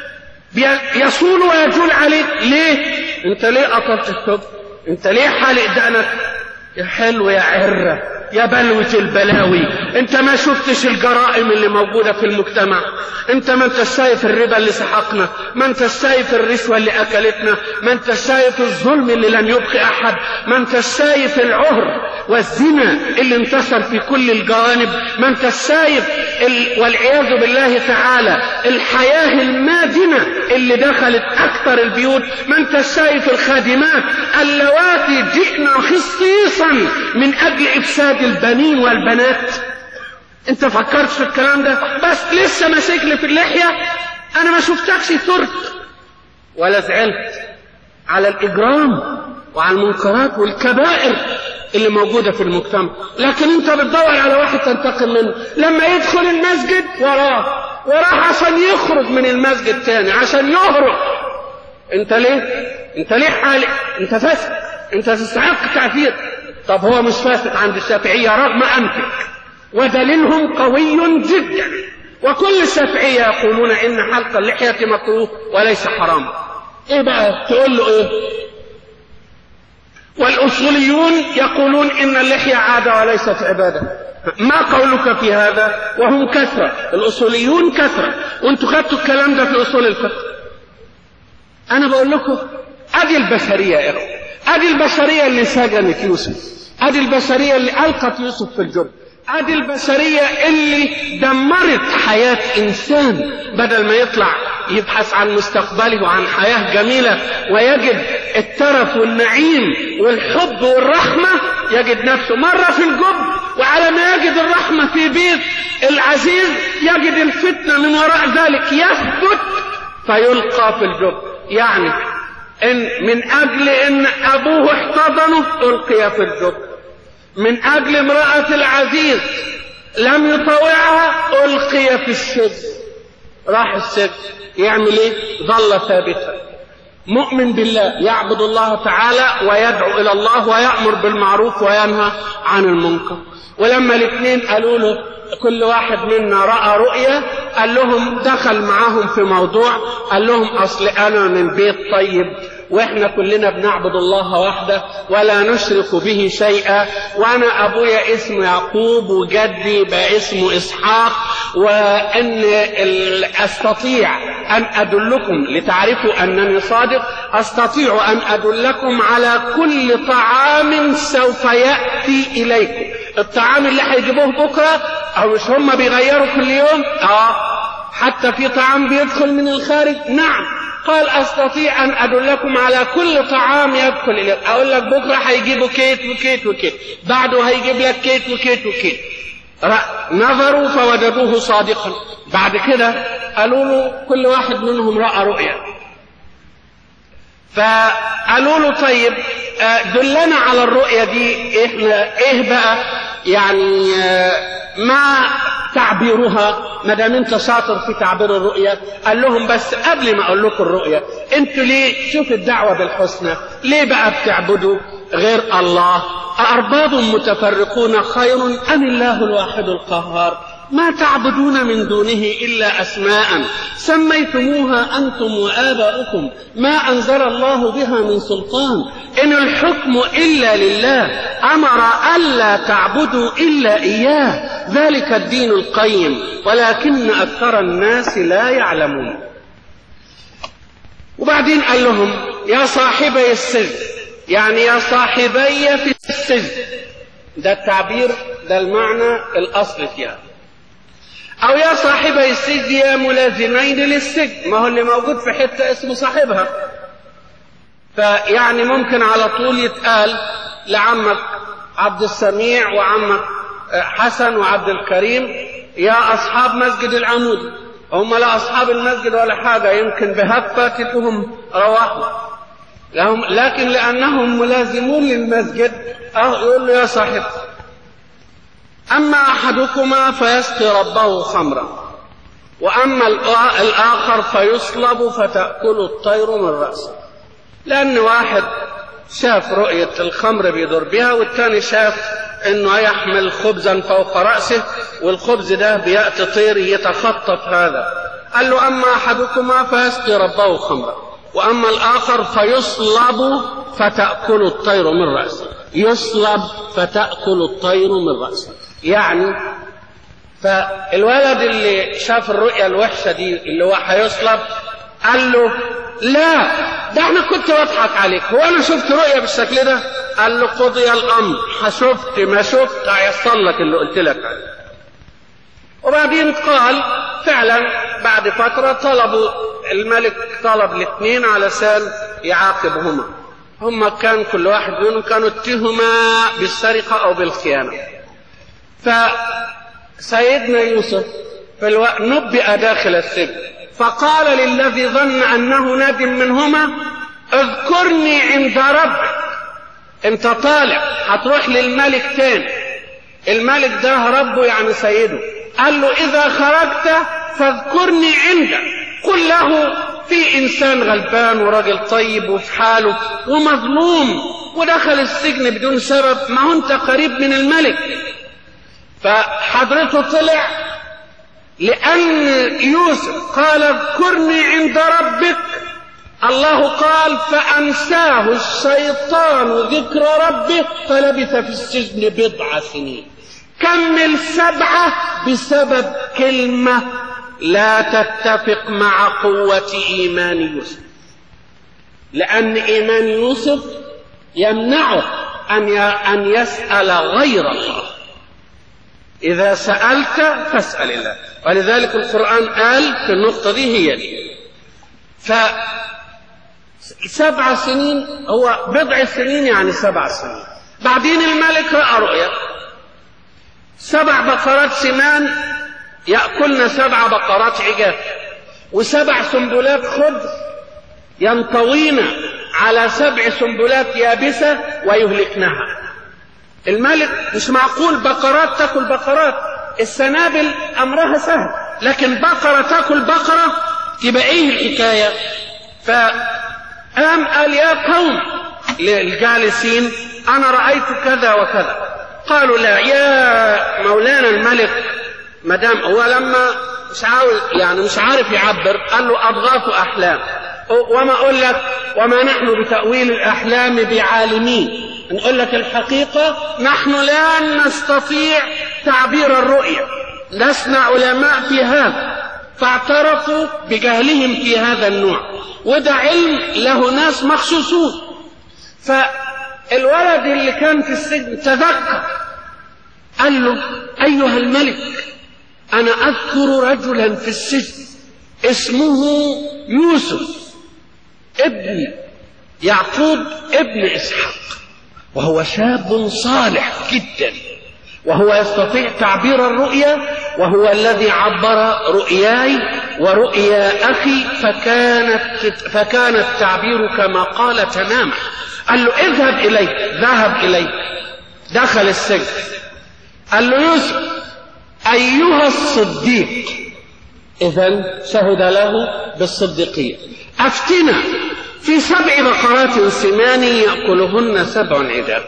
[SPEAKER 1] يصول ويجول عليك ليه انت ليه قطعت الثوب انت ليه حالق دقنك يا حلو يا عرة يا بلوة البلاوي انت ما شفتش الجرائم اللي موجودة في المجتمع انت ما انت شايف الربا اللي سحقنا ما انت شايف الرشوة اللي اكلتنا ما انت شايف الظلم اللي لن يبقي احد ما انت شايف العهر والزنا اللي انتشر في كل الجوانب ما انت شايف ال... والعياذ بالله تعالى الحياة المادنة اللي دخلت اكثر البيوت ما انت شايف الخادمات اللواتي جئنا خصيصا من اجل افساد البنين والبنات انت فكرت في الكلام ده بس لسه ماسك لي في اللحية انا ما شفتكش ثرت ولا زعلت على الاجرام وعلى المنكرات والكبائر اللي موجودة في المجتمع لكن انت بتدور على واحد تنتقم منه لما يدخل المسجد وراه وراه عشان يخرج من المسجد تاني عشان يهرب انت ليه انت ليه حالق انت فاسد انت تستحق تعفير طب هو مش فاسد عند الشافعية رغم انفك ودليلهم قوي جدا وكل الشافعية يقولون ان حلق اللحية مكروه وليس حرام ايه بقى تقول له ايه والأصوليون يقولون إن اللحية عادة وليست عبادة ما قولك في هذا وهم كثرة الأصوليون كثرة وانتوا خدتوا الكلام ده في أصول الفقه أنا بقول لكم أدي البشرية يا إخوة أدي البشرية اللي سجنت يوسف أدي البشرية اللي ألقت يوسف في الجرم أدي البشرية اللي دمرت حياة إنسان بدل ما يطلع يبحث عن مستقبله وعن حياة جميلة ويجد الترف والنعيم والحب والرحمة يجد نفسه مرة في الجب وعلى ما يجد الرحمة في بيت العزيز يجد الفتنة من وراء ذلك يثبت فيلقى في الجب يعني إن من أجل إن أبوه احتضنه ألقي في الجب من أجل امرأة العزيز لم يطوعها ألقي في السجن راح السجن يعمل ايه ظل ثابتا مؤمن بالله يعبد الله تعالى ويدعو الى الله ويأمر بالمعروف وينهى عن المنكر ولما الاثنين قالوا له كل واحد منا رأى رؤية قال لهم دخل معاهم في موضوع قال لهم اصل انا من بيت طيب واحنا كلنا بنعبد الله وحده ولا نشرك به شيئا وانا ابويا اسمه يعقوب وجدي بقى اسمه اسحاق وان استطيع ان ادلكم لتعرفوا انني صادق استطيع ان ادلكم على كل طعام سوف ياتي اليكم الطعام اللي هيجيبوه بكره او مش هم بيغيروا كل يوم اه حتى في طعام بيدخل من الخارج نعم قال استطيع ان ادلكم على كل طعام يدخل اليك اقول لك بكره هيجيبوا كيت وكيت وكيت بعده هيجيب لك كيت وكيت وكيت نظروا فوجدوه صادقا بعد كده قالوا له كل واحد منهم راى رؤيا فقالوا له طيب دلنا على الرؤيا دي احنا ايه بقى يعني ما تعبيرها ما دام انت شاطر في تعبير الرؤيا قال لهم بس قبل ما اقول لكم الرؤيا انتوا ليه شوف الدعوه بالحسنى ليه بقى بتعبدوا غير الله أأرباب متفرقون خير أم الله الواحد القهار ما تعبدون من دونه إلا أسماء سميتموها أنتم وآباؤكم ما أنزل الله بها من سلطان إن الحكم إلا لله أمر ألا تعبدوا إلا إياه ذلك الدين القيم ولكن أكثر الناس لا يعلمون وبعدين قال لهم يا صاحبي السجن يعني يا صاحبي في السجن ده التعبير ده المعنى الأصل فيها أو يا صاحبي السجن يا ملازمين للسجن ما هو اللي موجود في حتة اسمه صاحبها فيعني ممكن على طول يتقال لعمك عبد السميع وعمك حسن وعبد الكريم يا أصحاب مسجد العمود هم لا أصحاب المسجد ولا حاجة يمكن بهفة تلقهم رواحوا لهم لكن لأنهم ملازمون للمسجد يقول له يا صاحب أما أحدكما فيسقي ربه خمرا وأما الآخر فيصلب فتأكل الطير من رأسه لأن واحد شاف رؤية الخمر بيدور بها والثاني شاف انه يحمل خبزا فوق رأسه والخبز ده بيأتي طير يتخطف هذا قال له أما أحدكما فيسقي ربه خمرا وأما الآخر فيصلب فتأكل الطير من رأسه يصلب فتأكل الطير من رأسه يعني فالولد اللي شاف الرؤية الوحشة دي اللي هو هيصلب قال له لا ده انا كنت بضحك عليك هو انا شفت رؤية بالشكل ده قال له قضي الامر شفت ما شفت هيحصل لك اللي قلت لك عليه وبعدين قال فعلا بعد فترة طلبوا الملك طلب الاثنين علشان يعاقبهما هما كان كل واحد منهم كانوا اتهما بالسرقة او بالخيانة فسيدنا يوسف في الوقت نبئ داخل السجن فقال للذي ظن انه ناد منهما اذكرني عند ربك انت طالع هتروح للملك تاني الملك ده ربه يعني سيده قال له اذا خرجت فاذكرني عندك قل له في انسان غلبان وراجل طيب وفي حاله ومظلوم ودخل السجن بدون سبب ما هو انت قريب من الملك فحضرته طلع لأن يوسف قال اذكرني عند ربك الله قال فأنساه الشيطان ذكر ربه فلبث في السجن بضع سنين كمل سبعة بسبب كلمة لا تتفق مع قوة إيمان يوسف لأن إيمان يوسف يمنعه أن أن يسأل غير الله إذا سألت فاسأل الله ولذلك القرآن قال في النقطة دي هي دي ف سبع سنين هو بضع سنين يعني سبع سنين بعدين الملك رأى رؤيا سبع بقرات سمان يأكلن سبع بقرات عجاف وسبع سنبلات خبز ينطوين على سبع سنبلات يابسة ويهلكنها الملك مش معقول بقرات تاكل بقرات السنابل امرها سهل لكن بقرة تاكل بقرة تبقى ايه الحكاية فقام قال يا قوم للجالسين انا رأيت كذا وكذا قالوا لا يا مولانا الملك مدام هو لما مش عاوز يعني مش عارف يعبر قال له اضغاث احلام وما اقول لك وما نحن بتأويل الاحلام بعالمين نقول لك الحقيقة نحن لا نستطيع تعبير الرؤية لسنا علماء في هذا فاعترفوا بجهلهم في هذا النوع وده علم له ناس مخصوصون فالولد اللي كان في السجن تذكر قال له أيها الملك أنا أذكر رجلا في السجن اسمه يوسف ابن يعقوب ابن إسحاق وهو شاب صالح جدا وهو يستطيع تعبير الرؤيا وهو الذي عبر رؤياي ورؤيا أخي فكانت فكان التعبير كما قال تماما قال له اذهب إليه ذهب إليه دخل السجن قال له يوسف أيها الصديق إذا شهد له بالصديقية أفتنا في سبع بقرات سمان يأكلهن سبع عجاب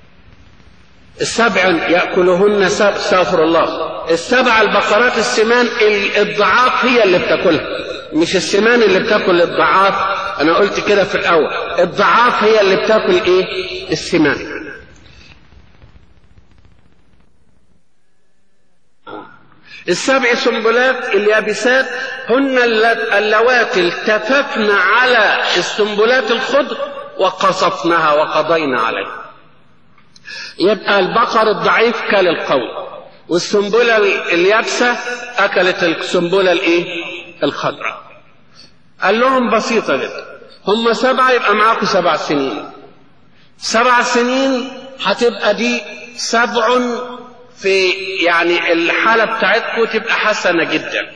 [SPEAKER 1] السبع يأكلهن سبع استغفر الله السبع البقرات السمان الضعاف هي اللي بتاكلها مش السمان اللي بتاكل الضعاف انا قلت كده في الاول الضعاف هي اللي بتاكل ايه السمان السبع سنبلات اليابسات هن اللواتي التففن على السنبلات الخضر وقصفنها وقضينا عليها يبقى البقر الضعيف كل القوي والسنبلة اليابسة أكلت السنبلة الإيه؟ الخضراء قال لهم بسيطة جدا هم سبعة يبقى معاكم سبع سنين سبع سنين هتبقى دي سبع في يعني الحالة بتاعتكم تبقى حسنة جدا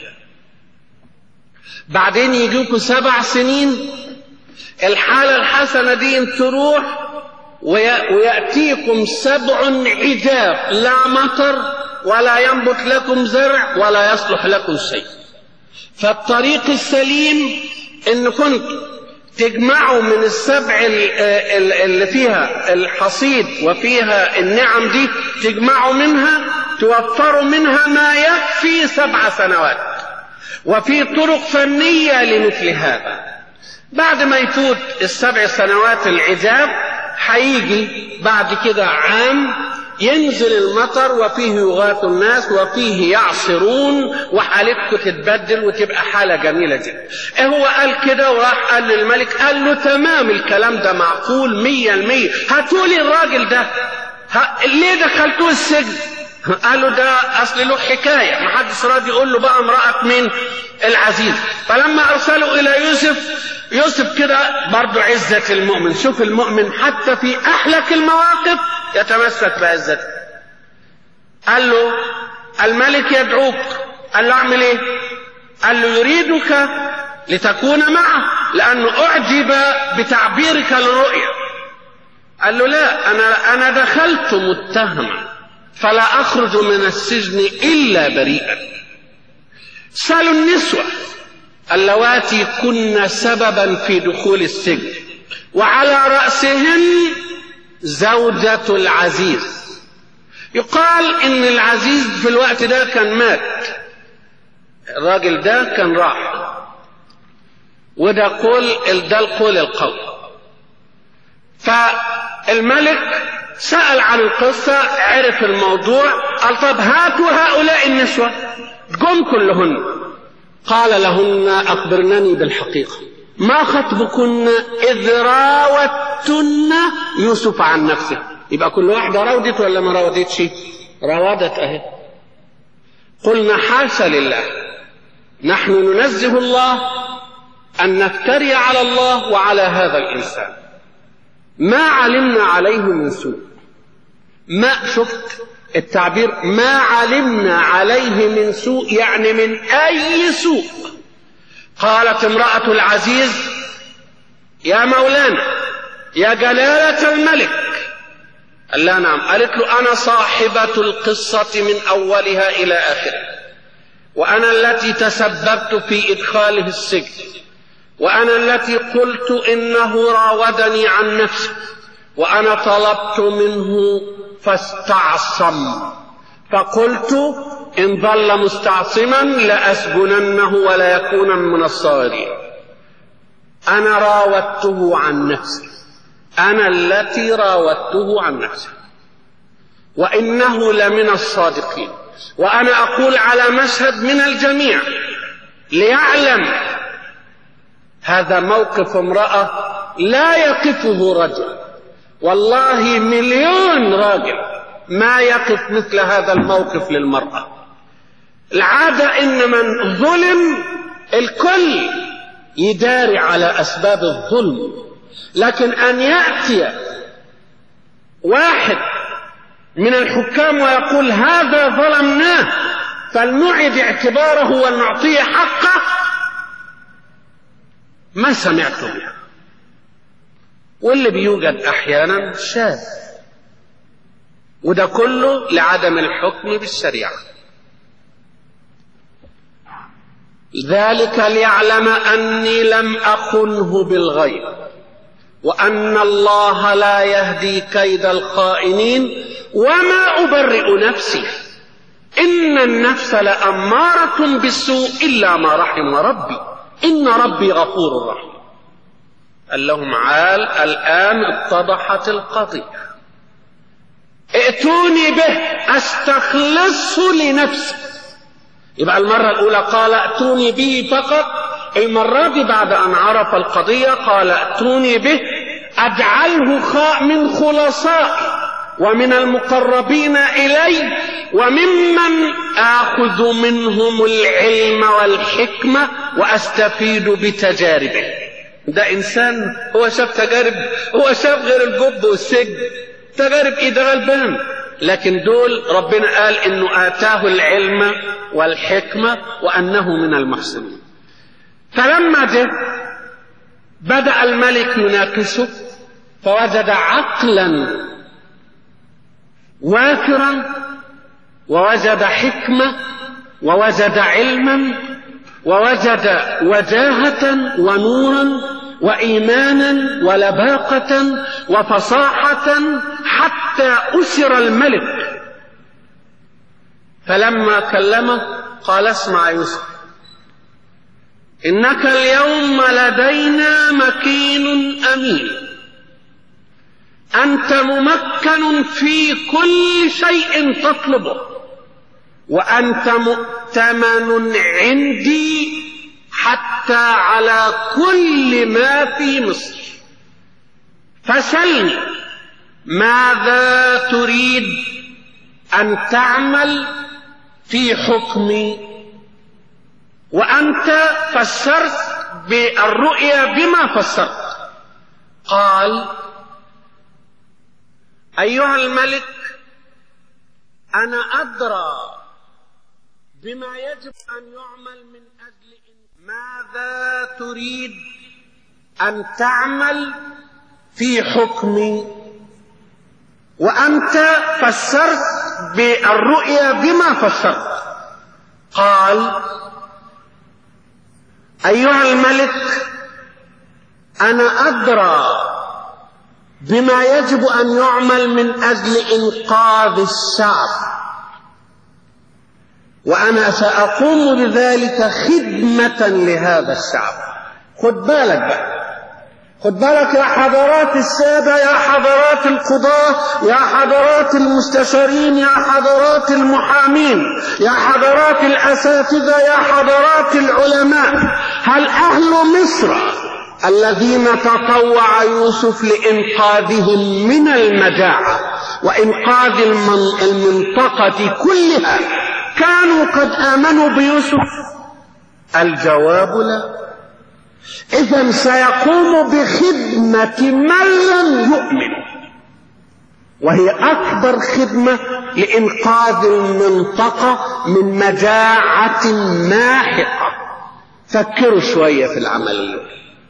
[SPEAKER 1] بعدين يجيكم سبع سنين الحالة الحسنة دي تروح ويأتيكم سبع عجاب لا مطر ولا ينبت لكم زرع ولا يصلح لكم شيء فالطريق السليم ان كنت تجمعوا من السبع اللي فيها الحصيد وفيها النعم دي تجمعوا منها توفروا منها ما يكفي سبع سنوات وفي طرق فنية لمثل هذا بعد ما يفوت السبع سنوات العجاب هيجي بعد كده عام ينزل المطر وفيه يغاث الناس وفيه يعصرون وحالتكم تتبدل وتبقى حالة جميلة جدا إيه هو قال كده وراح قال للملك قال له تمام الكلام ده معقول مية المية هاتولي الراجل ده ها ليه دخلتوه السجن قال له ده اصل له حكايه ما حدش راضي يقول له بقى امراه مين العزيز فلما ارسلوا الى يوسف يوسف كده برضه عزه المؤمن شوف المؤمن حتى في احلك المواقف يتمسك بعزته قال له الملك يدعوك قال له اعمل ايه قال له يريدك لتكون معه لانه اعجب بتعبيرك للرؤيا قال له لا انا انا دخلت متهما فلا اخرج من السجن الا بريئا سالوا النسوه اللواتي كن سببا في دخول السجن وعلى راسهن زوجة العزيز يقال ان العزيز في الوقت ده كان مات الراجل ده كان راح وده قول ده القول القوي فالملك سأل عن القصة عرف الموضوع قال طب هاتوا هؤلاء النسوة جم كلهن قال لهن أخبرنني بالحقيقة ما خطبكن إذ راوتن يوسف عن نفسه يبقى كل واحدة راودت ولا ما راودتش راودت أهي قلنا حاشا لله نحن ننزه الله أن نفتري على الله وعلى هذا الإنسان ما علمنا عليه من سوء ما شفت التعبير ما علمنا عليه من سوء يعني من أي سوء قالت امرأة العزيز يا مولانا يا جلالة الملك قال لها نعم قالت له أنا صاحبة القصة من أولها إلى آخرها وأنا التي تسببت في إدخاله السجن وأنا التي قلت إنه راودني عن نفسه وأنا طلبت منه فاستعصم فقلت إن ظل مستعصما لأسجننه ولا يكون من الصاغرين أنا راودته عن نفسه أنا التي راودته عن نفسه وإنه لمن الصادقين وأنا أقول على مشهد من الجميع ليعلم هذا موقف امرأة لا يقفه رجل والله مليون راجل ما يقف مثل هذا الموقف للمرأة العادة إن من ظلم الكل يداري على أسباب الظلم لكن أن يأتي واحد من الحكام ويقول هذا ظلمناه فلنعد اعتباره ولنعطيه حقه ما سمعت بها واللي بيوجد احيانا شاذ وده كله لعدم الحكم بالشريعه ذلك ليعلم اني لم اخنه بالغيب وان الله لا يهدي كيد الخائنين وما ابرئ نفسي ان النفس لاماره بالسوء الا ما رحم ربي ان ربي غفور رحيم قال لهم عال الان اتضحت القضيه ائتوني به استخلصه لنفسي يبقى المرة الأولى قال ائتوني به فقط المرة دي بعد أن عرف القضية قال ائتوني به أجعله خاء من خلصائي ومن المقربين إلي وممن آخذ منهم العلم والحكمة وأستفيد بتجاربه ده إنسان هو شاف تجارب هو شاف غير الجب والسجن تجارب إيه ده غلبان لكن دول ربنا قال إنه آتاه العلم والحكمة وأنه من المحسنين فلما جه بدأ الملك يناقشه فوجد عقلا وافرا ووجد حكمة ووجد علما ووجد وجاهة ونورا وإيمانا ولباقة وفصاحة حتى أسر الملك فلما كلمه قال اسمع يوسف إنك اليوم لدينا مكين أمين أنت ممكن في كل شيء تطلبه وأنت مؤتمن عندي حتى على كل ما في مصر فسلني ماذا تريد أن تعمل في حكمي وأنت فسرت بالرؤيا بما فسرت قال أيها الملك أنا أدرى بما يجب أن يعمل من أجل إن ماذا تريد أن تعمل في حكمي وأنت فسرت بالرؤيا بما فسرت قال أيها الملك أنا أدرى بما يجب أن يعمل من أجل إنقاذ الشعب وأنا سأقوم بذلك خدمة لهذا الشعب خد بالك بقى خد بالك يا حضرات السادة يا حضرات القضاة يا حضرات المستشارين يا حضرات المحامين يا حضرات الأساتذة يا حضرات العلماء هل أهل مصر الذين تطوع يوسف لإنقاذهم من المجاعة وإنقاذ المنطقة كلها كانوا قد آمنوا بيوسف الجواب لا إذا سيقوم بخدمة من لم يؤمن وهي أكبر خدمة لإنقاذ المنطقة من مجاعة ماحقة فكروا شوية في العملية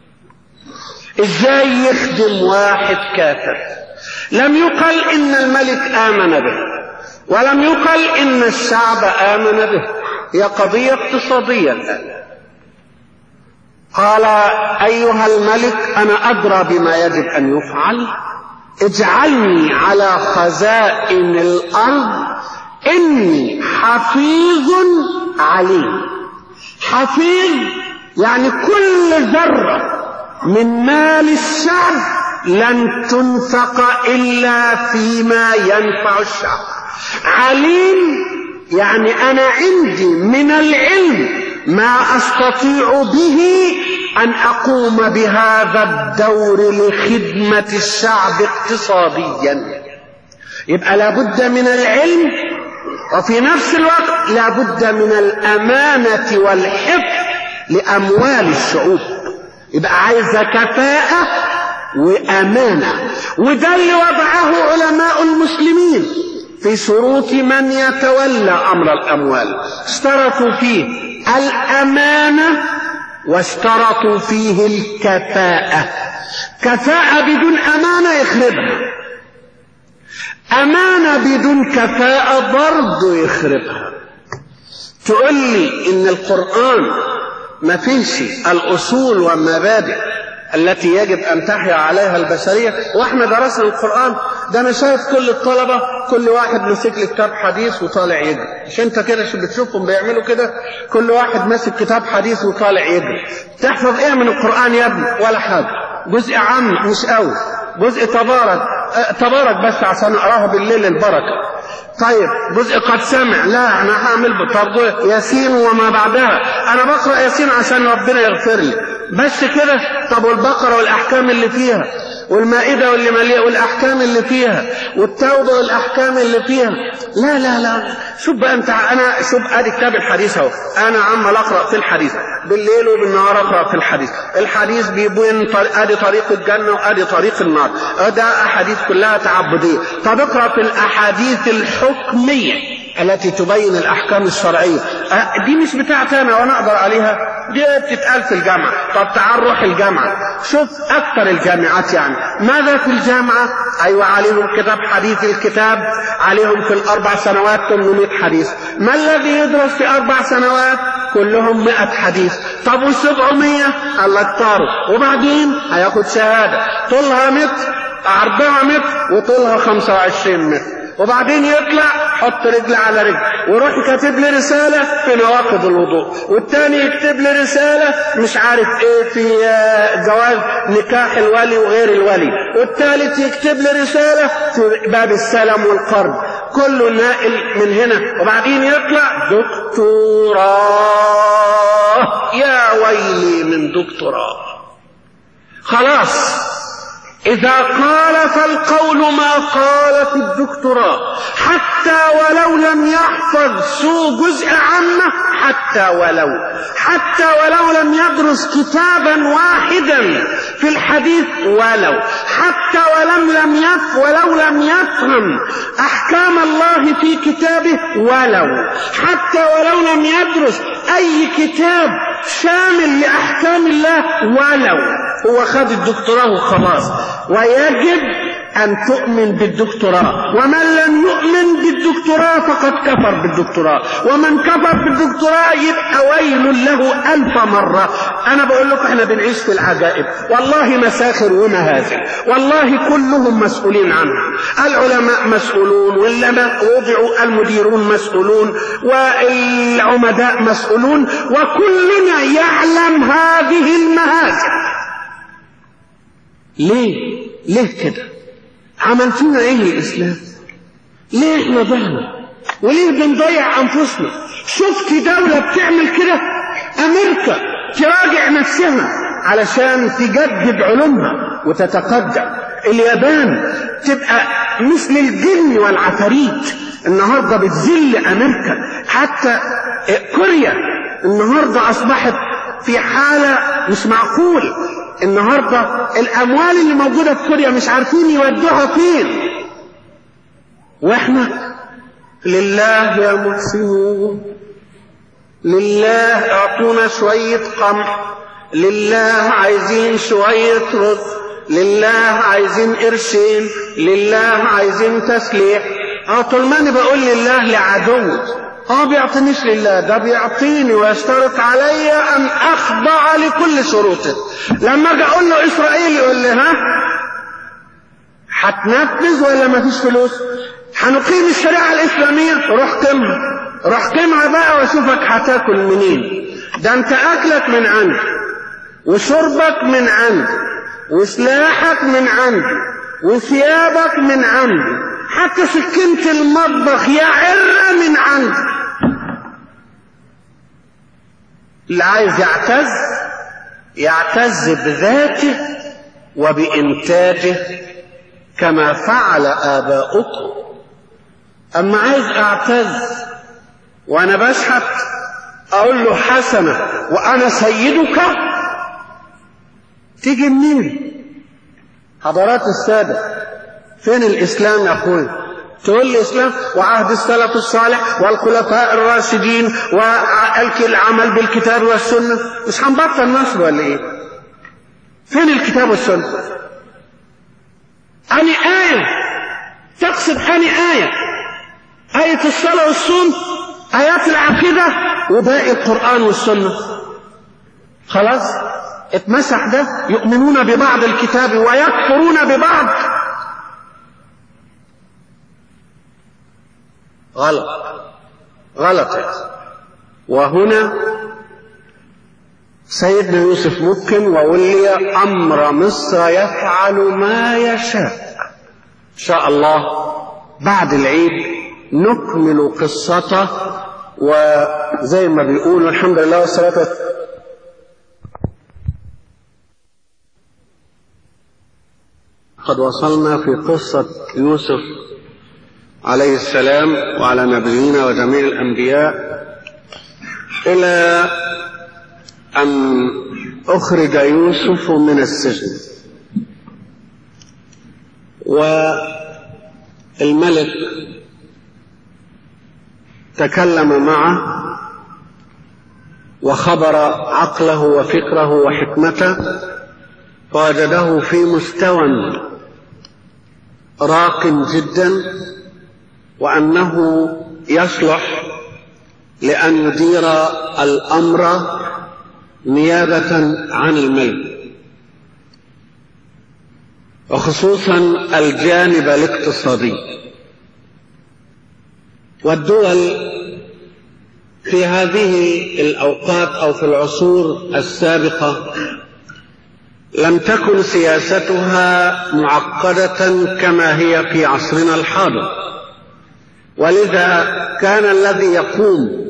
[SPEAKER 1] إزاي يخدم واحد كافر لم يقل إن الملك آمن به ولم يقل إن الشعب آمن به هي قضية اقتصادية الآن قال أيها الملك أنا أدرى بما يجب أن يفعل اجعلني على خزائن الأرض إني حفيظ عليم حفيظ يعني كل ذرة من مال الشعب لن تنفق إلا فيما ينفع الشعب عليم يعني أنا عندي من العلم ما استطيع به ان اقوم بهذا الدور لخدمه الشعب اقتصاديا يبقى لابد من العلم وفي نفس الوقت لابد من الامانه والحفظ لاموال الشعوب يبقى عايزه كفاءه وامانه وده اللي وضعه علماء المسلمين في شروط من يتولى امر الاموال اشترطوا فيه الامانه واشترطوا فيه الكفاءه كفاءه بدون امانه يخربها امانه بدون كفاءه برضه يخربها تقول لي ان القران ما فيش الاصول والمبادئ التي يجب ان تحيا عليها البشريه واحنا درسنا القران ده انا شايف كل الطلبه كل واحد ماسك لي كتاب حديث وطالع يجري مش انت كده شو بتشوفهم بيعملوا كده كل واحد ماسك كتاب حديث وطالع يجري تحفظ ايه من القران يا ابني ولا حاجه جزء عام مش قوي جزء تبارك أه تبارك بس عشان اقراه بالليل البركه طيب جزء قد سمع لا انا هعمل برضه ياسين وما بعدها انا بقرا ياسين عشان ربنا يغفر لي بس كده طب والبقره والاحكام اللي فيها والمائدة واللي مليئة والأحكام اللي فيها والتوبة والأحكام اللي فيها لا لا لا شوف بقى أنت أنا شوف أدي كتاب الحديث أهو أنا عمال أقرأ في الحديث بالليل وبالنهار أقرأ في الحديث الحديث بيبين أدي طريق الجنة وأدي طريق النار ده أحاديث كلها تعبدية طب اقرأ في الأحاديث الحكمية التي تبين الأحكام الشرعية دي مش بتاعتي أنا وأنا أقدر عليها دي بتتقال في الجامعة طب تعال روح الجامعة شوف أكثر الجامعات يعني ماذا في الجامعة أيوة عليهم كتاب حديث الكتاب عليهم في الأربع سنوات 800 حديث ما الذي يدرس في أربع سنوات كلهم 100 حديث طب والسبعمية الله اكتروا وبعدين هياخد شهادة طولها متر عرضها متر وطولها 25 متر وبعدين يطلع حط رجل على رجل ويروح كاتب لي رسالة في نواقض الوضوء والتاني يكتب لي رسالة مش عارف ايه في جواز نكاح الولي وغير الولي والتالت يكتب لي رسالة في باب السلم والقرض كله نائل من هنا وبعدين يطلع دكتوراه يا ويلي من دكتوراه خلاص إذا قال فالقول ما قال في الدكتوراه حتى ولو لم يحفظ سوء جزء عامة حتى ولو حتى ولو لم يدرس كتابا واحدا في الحديث ولو حتى ولم لم يف ولو لم يفهم أحكام الله في كتابه ولو حتى ولو لم يدرس أي كتاب شامل لأحكام الله ولو هو خد الدكتوراه وخلاص ويجب أن تؤمن بالدكتوراه ومن لم يؤمن بالدكتوراه فقد كفر بالدكتوراه ومن كفر بالدكتوراه يبقى ويل له ألف مرة أنا بقول لكم احنا بنعيش في العجائب والله مساخر ومهازل والله كلهم مسؤولين عنها العلماء مسؤولون واللي وضعوا المديرون مسؤولون والعمداء مسؤولون وكلنا يعلم هذه المهازل ليه ليه كده عمل فينا ايه الاسلام ليه احنا ضعنا وليه بنضيع انفسنا شفت دولة بتعمل كده امريكا تراجع نفسها علشان تجدد علومها وتتقدم اليابان تبقى مثل الجن والعفاريت النهارده بتذل امريكا حتى كوريا النهارده اصبحت في حاله مش معقول النهارده الاموال اللي موجوده في كوريا مش عارفين يودوها فين واحنا لله يا محسنون لله اعطونا شويه قمح لله عايزين شويه رز لله عايزين قرشين لله عايزين تسليح اه طول ما انا بقول لله لعدو اه بيعطينيش لله ده بيعطيني ويشترط علي ان اخضع لكل شروطه لما اجي اقول له اسرائيل يقول لي ها هتنفذ ولا مفيش فلوس هنقيم الشريعه الاسلاميه روح قيمها روح قيمها بقى واشوفك هتاكل منين ده انت اكلك من عندي وشربك من عندي وسلاحك من عندي وثيابك من عندي حتى سكينة المطبخ يا عرة من عندي اللي عايز يعتز يعتز بذاته وبإنتاجه كما فعل آباؤكم أما عايز أعتز وأنا بشحت أقول له حسنة وأنا سيدك تيجي منين حضرات السادة فين الإسلام يا أخوي تقول لي إسلام وعهد السلف الصالح والخلفاء الراشدين والعمل بالكتاب والسنة مش هنبطل نصر ولا إيه فين الكتاب والسنة أني آية تقصد أني آية آية الصلاة والصوم آيات العقيدة وباقي القرآن والسنة خلاص اتمسح ده يؤمنون ببعض الكتاب ويكفرون ببعض غلط غلط وهنا سيدنا يوسف ممكن وولي أمر مصر يفعل ما يشاء إن شاء الله بعد العيد نكمل قصته وزي ما بيقولوا الحمد لله والصلاة والسلام وقد وصلنا في قصة يوسف عليه السلام وعلى نبينا وجميع الأنبياء إلى أن أخرج يوسف من السجن والملك تكلم معه وخبر عقله وفكره وحكمته فوجده في مستوى راق جدا وأنه يصلح لأن يدير الأمر نيابة عن الملك وخصوصا الجانب الاقتصادي والدول في هذه الأوقات أو في العصور السابقة لم تكن سياستها معقدة كما هي في عصرنا الحاضر ولذا كان الذي يقوم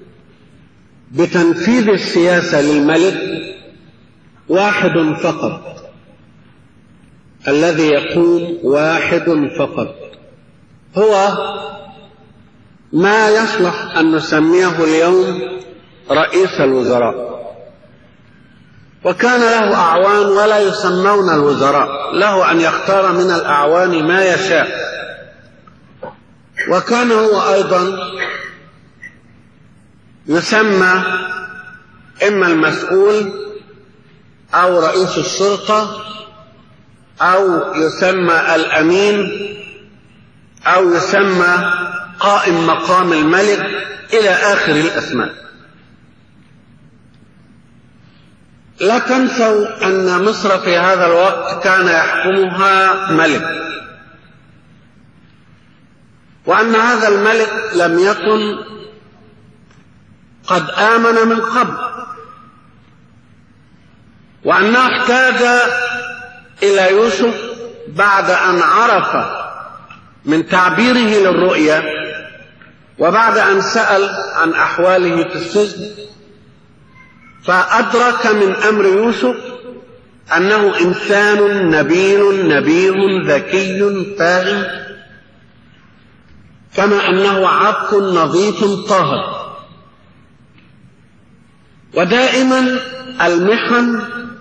[SPEAKER 1] بتنفيذ السياسة للملك واحد فقط الذي يقوم واحد فقط هو ما يصلح أن نسميه اليوم رئيس الوزراء وكان له أعوان ولا يسمون الوزراء له أن يختار من الأعوان ما يشاء وكان هو أيضا يسمى إما المسؤول أو رئيس الشرطة أو يسمى الأمين أو يسمى قائم مقام الملك إلى آخر الأسماء لا تنسوا أن مصر في هذا الوقت كان يحكمها ملك وأن هذا الملك لم يكن قد آمن من قبل وأنه احتاج إلى يوسف بعد أن عرف من تعبيره للرؤيا وبعد أن سأل عن أحواله في السجن فأدرك من أمر يوسف أنه إنسان نبيل نبيه ذكي فاهم كما أنه عبق نظيف طاهر ودائما المحن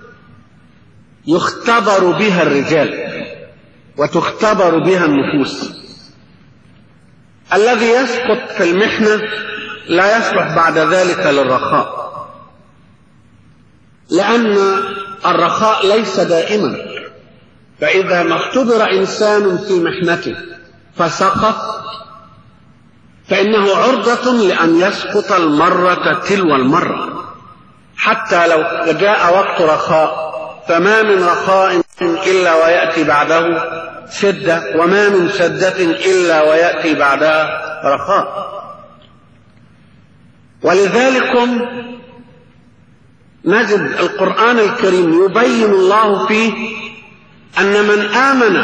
[SPEAKER 1] يختبر بها الرجال وتختبر بها النفوس الذي يسقط في المحنة لا يصلح بعد ذلك للرخاء لأن الرخاء ليس دائما فإذا ما اختبر إنسان في محنته فسقط فإنه عرضة لأن يسقط المرة تلو المرة حتى لو جاء وقت رخاء فما من رخاء إلا ويأتي بعده شدة وما من شدة إلا ويأتي بعدها رخاء ولذلك نجد القرآن الكريم يبين الله فيه أن من آمن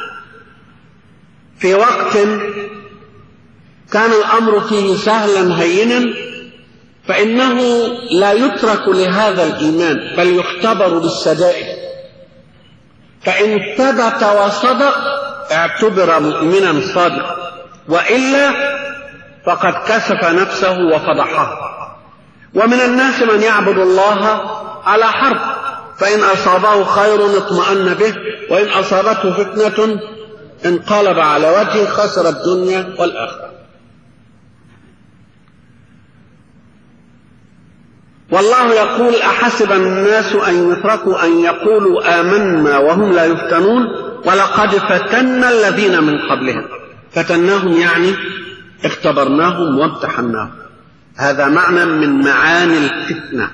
[SPEAKER 1] في وقت كان الأمر فيه سهلا هينا فإنه لا يترك لهذا الإيمان بل يختبر بالشدائد فإن ثبت وصدق اعتبر مؤمنا صادقا وإلا فقد كسف نفسه وفضحها ومن الناس من يعبد الله على حرف فإن أصابه خير اطمأن به وإن أصابته فتنة انقلب على وجهه خسر الدنيا والآخرة والله يقول أحسب الناس أن يتركوا أن يقولوا آمنا وهم لا يفتنون ولقد فتنا الذين من قبلهم فتناهم يعني اختبرناهم وامتحناهم هذا معنى من معاني الفتنة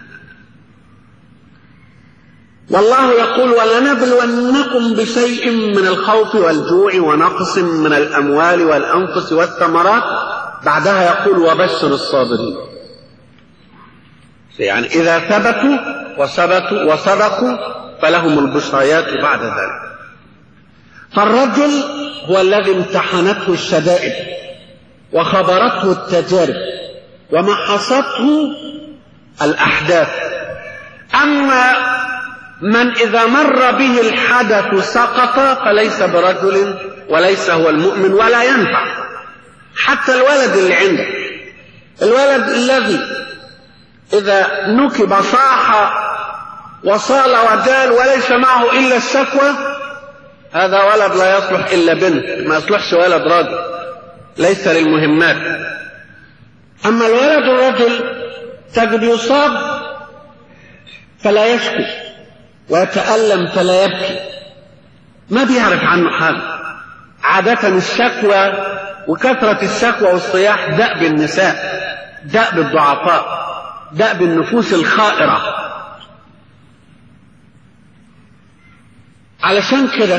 [SPEAKER 1] والله يقول ولنبلونكم بشيء من الخوف والجوع ونقص من الأموال والأنفس والثمرات بعدها يقول وبشر الصابرين يعني إذا ثبتوا وثبتوا وصدقوا فلهم البشريات بعد ذلك فالرجل هو الذي امتحنته الشدائد وخبرته التجارب ومحصته الأحداث أما من إذا مر به الحدث سقط فليس برجل وليس هو المؤمن ولا ينفع حتى الولد اللي عندك الولد الذي إذا نكب صاح وصال وجال وليس معه إلا الشكوى هذا ولد لا يصلح إلا بنت ما يصلحش ولد راجل ليس للمهمات أما الولد الرجل تجد يصاب فلا يشكو ويتألم فلا يبكي ما بيعرف عنه حاجة عادة الشكوى وكثرة الشكوى والصياح دأب النساء دأب الضعفاء دأب النفوس الخائرة علشان كده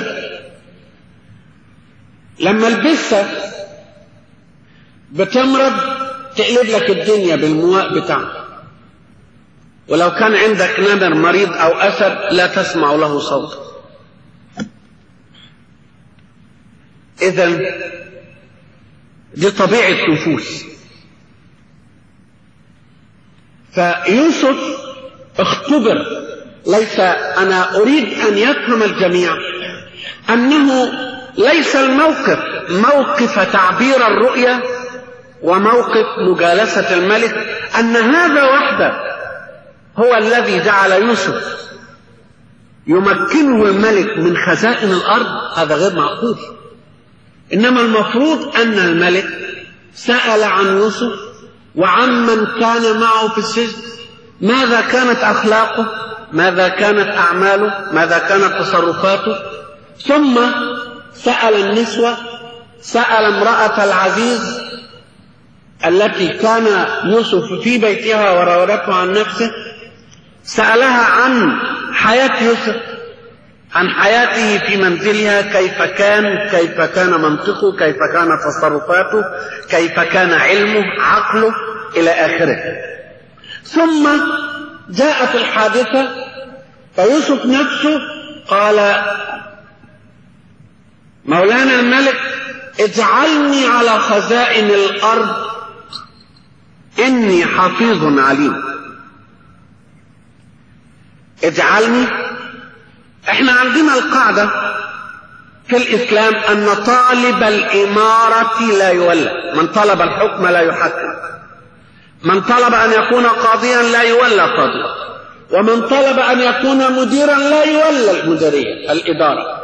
[SPEAKER 1] لما البسة بتمرض تقلب لك الدنيا بالمواء بتاعها ولو كان عندك نمر مريض أو أسد لا تسمع له صوت إذا دي طبيعة نفوس فيوسف اختبر ليس أنا أريد أن يفهم الجميع أنه ليس الموقف موقف تعبير الرؤية وموقف مجالسة الملك أن هذا وحده هو الذي جعل يوسف يمكنه الملك من خزائن الأرض هذا غير معقول إنما المفروض أن الملك سأل عن يوسف وعمن كان معه في السجن ماذا كانت أخلاقه ماذا كانت أعماله ماذا كانت تصرفاته ثم سأل النسوة سأل امرأة العزيز التي كان يوسف في بيتها وراودته عن نفسه سألها عن حياة يوسف عن حياته في منزلها كيف كان كيف كان منطقه كيف كانت تصرفاته كيف كان علمه عقله إلى آخره ثم جاءت الحادثة فيوسف نفسه قال مولانا الملك اجعلني على خزائن الأرض إني حفيظ عليم اجعلني احنا عندنا القاعدة في الإسلام أن طالب الإمارة لا يولى من طلب الحكم لا يحكم من طلب أن يكون قاضيا لا يولى قاضيا ومن طلب أن يكون مديرا لا يولى المديرية الإدارة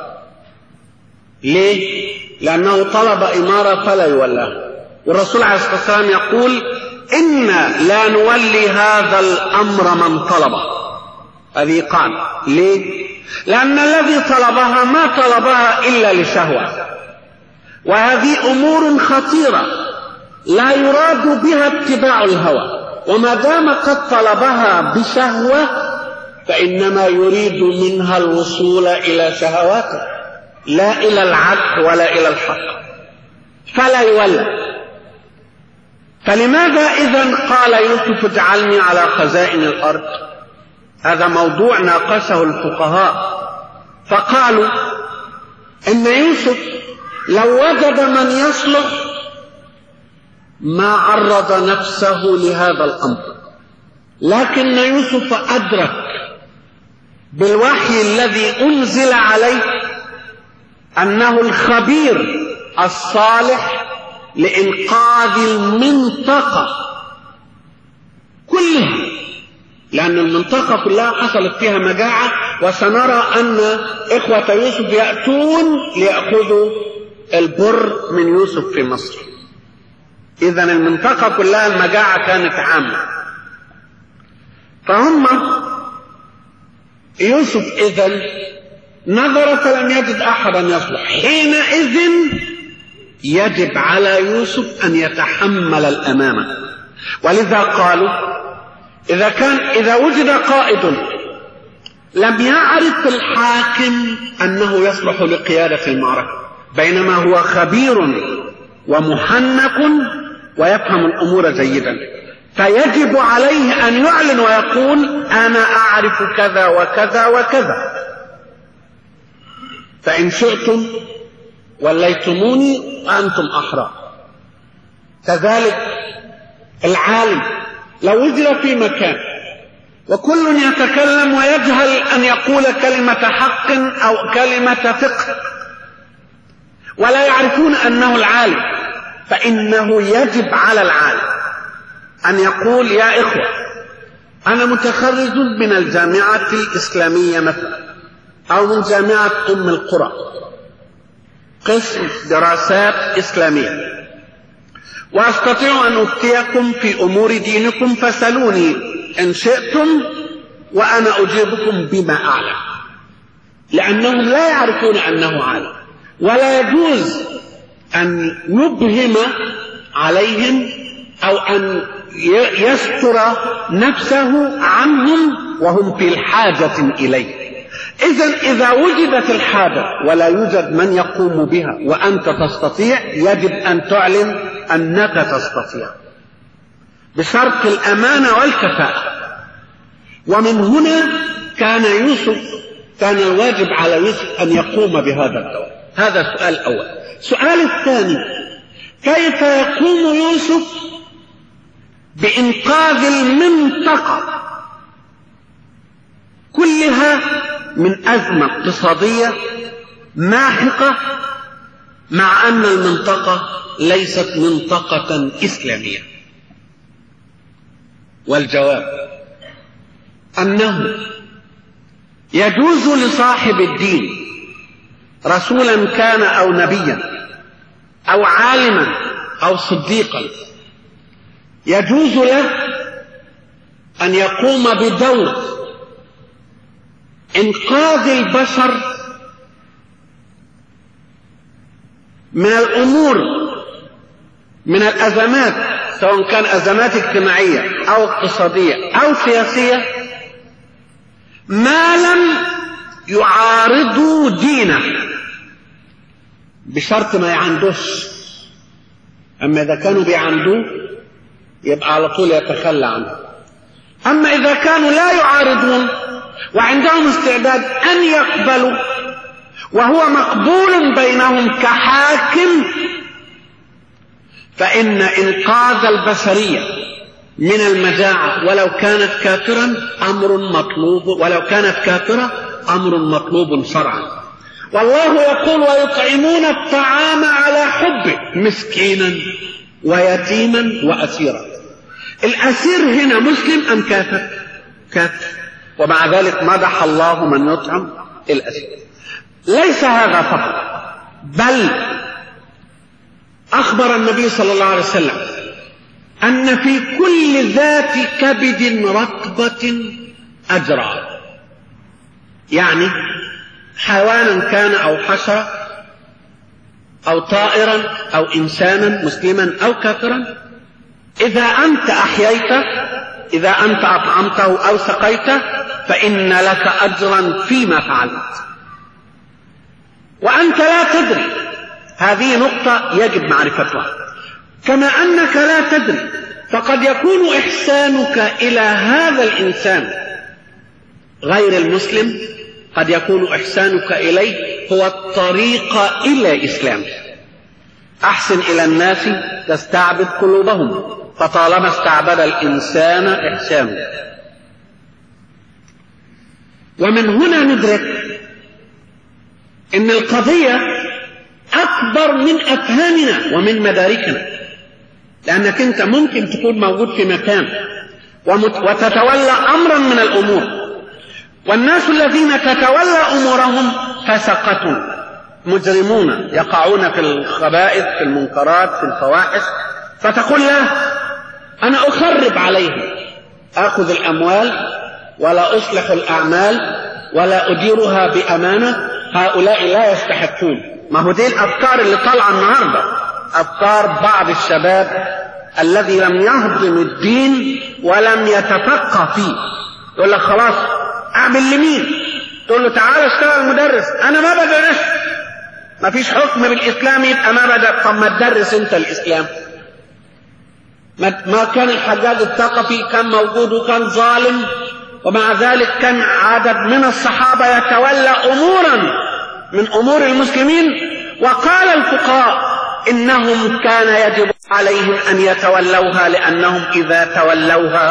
[SPEAKER 1] ليه؟ لأنه طلب إمارة فلا يولى والرسول عليه الصلاة والسلام يقول إنا لا نولي هذا الأمر من طلبه هذه قاعدة ليه؟ لأن الذي طلبها ما طلبها إلا لشهوة وهذه أمور خطيرة لا يراد بها اتباع الهوى وما دام قد طلبها بشهوة فإنما يريد منها الوصول إلى شهواته لا إلى العدل ولا إلى الحق فلا يولى فلماذا إذا قال يوسف اجعلني على خزائن الأرض هذا موضوع ناقشه الفقهاء فقالوا ان يوسف لو وجد من يصلح ما عرض نفسه لهذا الامر لكن يوسف ادرك بالوحي الذي انزل عليه انه الخبير الصالح لانقاذ المنطقه كلها لأن المنطقة كلها حصلت فيها مجاعة وسنرى أن إخوة يوسف يأتون ليأخذوا البر من يوسف في مصر إذا المنطقة كلها المجاعة كانت عامة فهم يوسف إذا نظر فلم يجد أحدا يصلح حينئذ يجب على يوسف أن يتحمل الأمانة ولذا قالوا إذا كان إذا وجد قائد لم يعرف الحاكم أنه يصلح لقيادة المعركة بينما هو خبير ومحنك ويفهم الأمور جيدا فيجب عليه أن يعلن ويقول أنا أعرف كذا وكذا وكذا فإن شئتم وليتموني وأنتم أحرار كذلك العالم لو وجد في مكان وكل يتكلم ويجهل أن يقول كلمة حق أو كلمة فقه ولا يعرفون أنه العالم فإنه يجب على العالم أن يقول يا إخوة أنا متخرج من الجامعة الإسلامية مثلا أو من جامعة أم القرى قسم دراسات إسلامية وأستطيع أن أفتيكم في أمور دينكم فسلوني إن شئتم وأنا أجيبكم بما أعلم لأنهم لا يعرفون أنه عالم ولا يجوز أن يبهم عليهم أو أن يستر نفسه عنهم وهم في الحاجة إليه إذا إذا وجدت الحاجة ولا يوجد من يقوم بها وأنت تستطيع يجب أن تعلن أنك تستطيع بشرط الأمانة والكفاءة ومن هنا كان يوسف كان الواجب على يوسف أن يقوم بهذا الدور هذا السؤال الأول السؤال الثاني كيف يقوم يوسف بإنقاذ المنطقة كلها من أزمة اقتصادية ماحقة مع أن المنطقة ليست منطقة إسلامية والجواب أنه يجوز لصاحب الدين رسولا كان أو نبيا أو عالما أو صديقا يجوز له أن يقوم بدور إنقاذ البشر من الأمور من الأزمات سواء كان أزمات اجتماعية أو اقتصادية أو سياسية ما لم يعارضوا دينه بشرط ما يعندوش أما إذا كانوا بيعندوه يبقى على طول يتخلى عنه أما إذا كانوا لا يعارضون وعندهم استعداد أن يقبلوا وهو مقبول بينهم كحاكم فإن إنقاذ البشرية من المجاعة ولو كانت كافرا أمر مطلوب ولو كانت كافرة أمر مطلوب شرعا والله يقول ويطعمون الطعام على حبه مسكينا ويتيما وأسيرا الأسير هنا مسلم أم كافر كافر ومع ذلك مدح الله من يطعم الأسير ليس هذا فقط بل أخبر النبي صلى الله عليه وسلم أن في كل ذات كبد رطبة أجرا يعني حيوانا كان أو حشرة أو طائرا أو إنسانا مسلما أو كافرا إذا أنت أحييته إذا أنت أطعمته أو سقيته فإن لك أجرا فيما فعلت وأنت لا تدري هذه نقطة يجب معرفتها كما أنك لا تدري فقد يكون إحسانك إلى هذا الإنسان غير المسلم قد يكون إحسانك إليه هو الطريق إلى إسلامه أحسن إلى الناس تستعبد قلوبهم فطالما استعبد الإنسان إحسانه ومن هنا ندرك ان القضية اكبر من افهامنا ومن مداركنا لانك انت ممكن تكون موجود في مكان وتتولى امرا من الامور والناس الذين تتولى امورهم فسقة مجرمون يقعون في الخبائث في المنكرات في الفواحش فتقول له انا اخرب عليهم اخذ الاموال ولا اصلح الاعمال ولا اديرها بامانه هؤلاء لا يستحقون ما هو دي الافكار اللي طالعه النهارده افكار بعض الشباب الذي لم يهضم الدين ولم يتفقه فيه يقول لك خلاص اعمل لمين تقول له تعالى اشتغل مدرس انا ما بدرس ما فيش حكم بالاسلام يبقى ما بدا طب ما تدرس انت الاسلام ما كان الحجاج الثقفي كان موجود وكان ظالم ومع ذلك كان عدد من الصحابة يتولى أمورا من أمور المسلمين وقال الفقهاء إنهم كان يجب عليهم أن يتولوها لأنهم إذا تولوها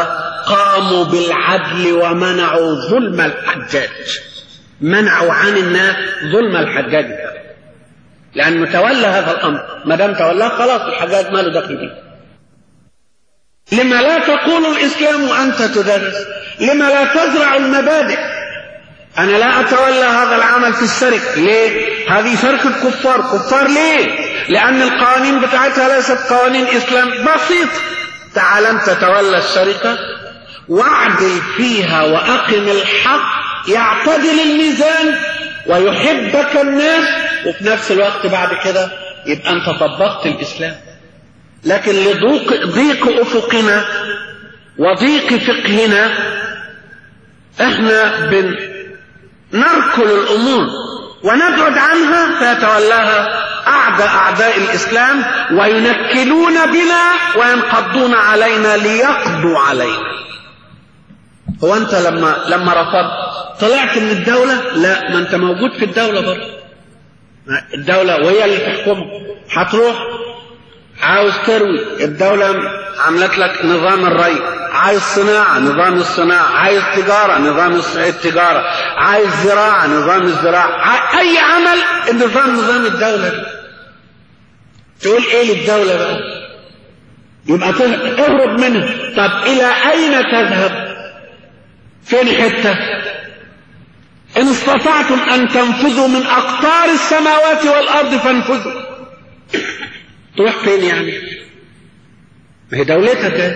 [SPEAKER 1] قاموا بالعدل ومنعوا ظلم الحجاج منعوا عن الناس ظلم الحجاج لأنه تولى هذا الأمر ما دام تولاه خلاص الحجاج ما له دخل فيه لما لا تقول الإسلام وأنت تدرس لما لا تزرع المبادئ أنا لا أتولى هذا العمل في السرقة ليه؟ هذه سرقة كفار كفار ليه؟ لأن القوانين بتاعتها ليست قوانين إسلام بسيط تعال أنت تولى السرقة واعدل فيها وأقم الحق يعتدل الميزان ويحبك الناس وفي نفس الوقت بعد كده يبقى أنت طبقت الإسلام لكن لضيق ضيق أفقنا وضيق فقهنا احنا بنركل الأمور ونبعد عنها فيتولاها أعداء أعداء الإسلام وينكلون بنا وينقضون علينا ليقضوا علينا هو أنت لما لما رفضت طلعت من الدولة لا ما أنت موجود في الدولة برضه الدولة وهي اللي تحكمها هتروح عاوز تروي الدولة عملت لك نظام الري عايز صناعة نظام الصناعة عايز تجارة نظام التجارة عايز زراعة نظام الزراعة أي عمل النظام نظام الدولة دي. تقول ايه للدولة بقى يبقى اهرب منها طب الى اين تذهب فين حتة ان استطعتم ان تنفذوا من اقطار السماوات والارض فانفذوا تروح فين يعني ما هي دولتك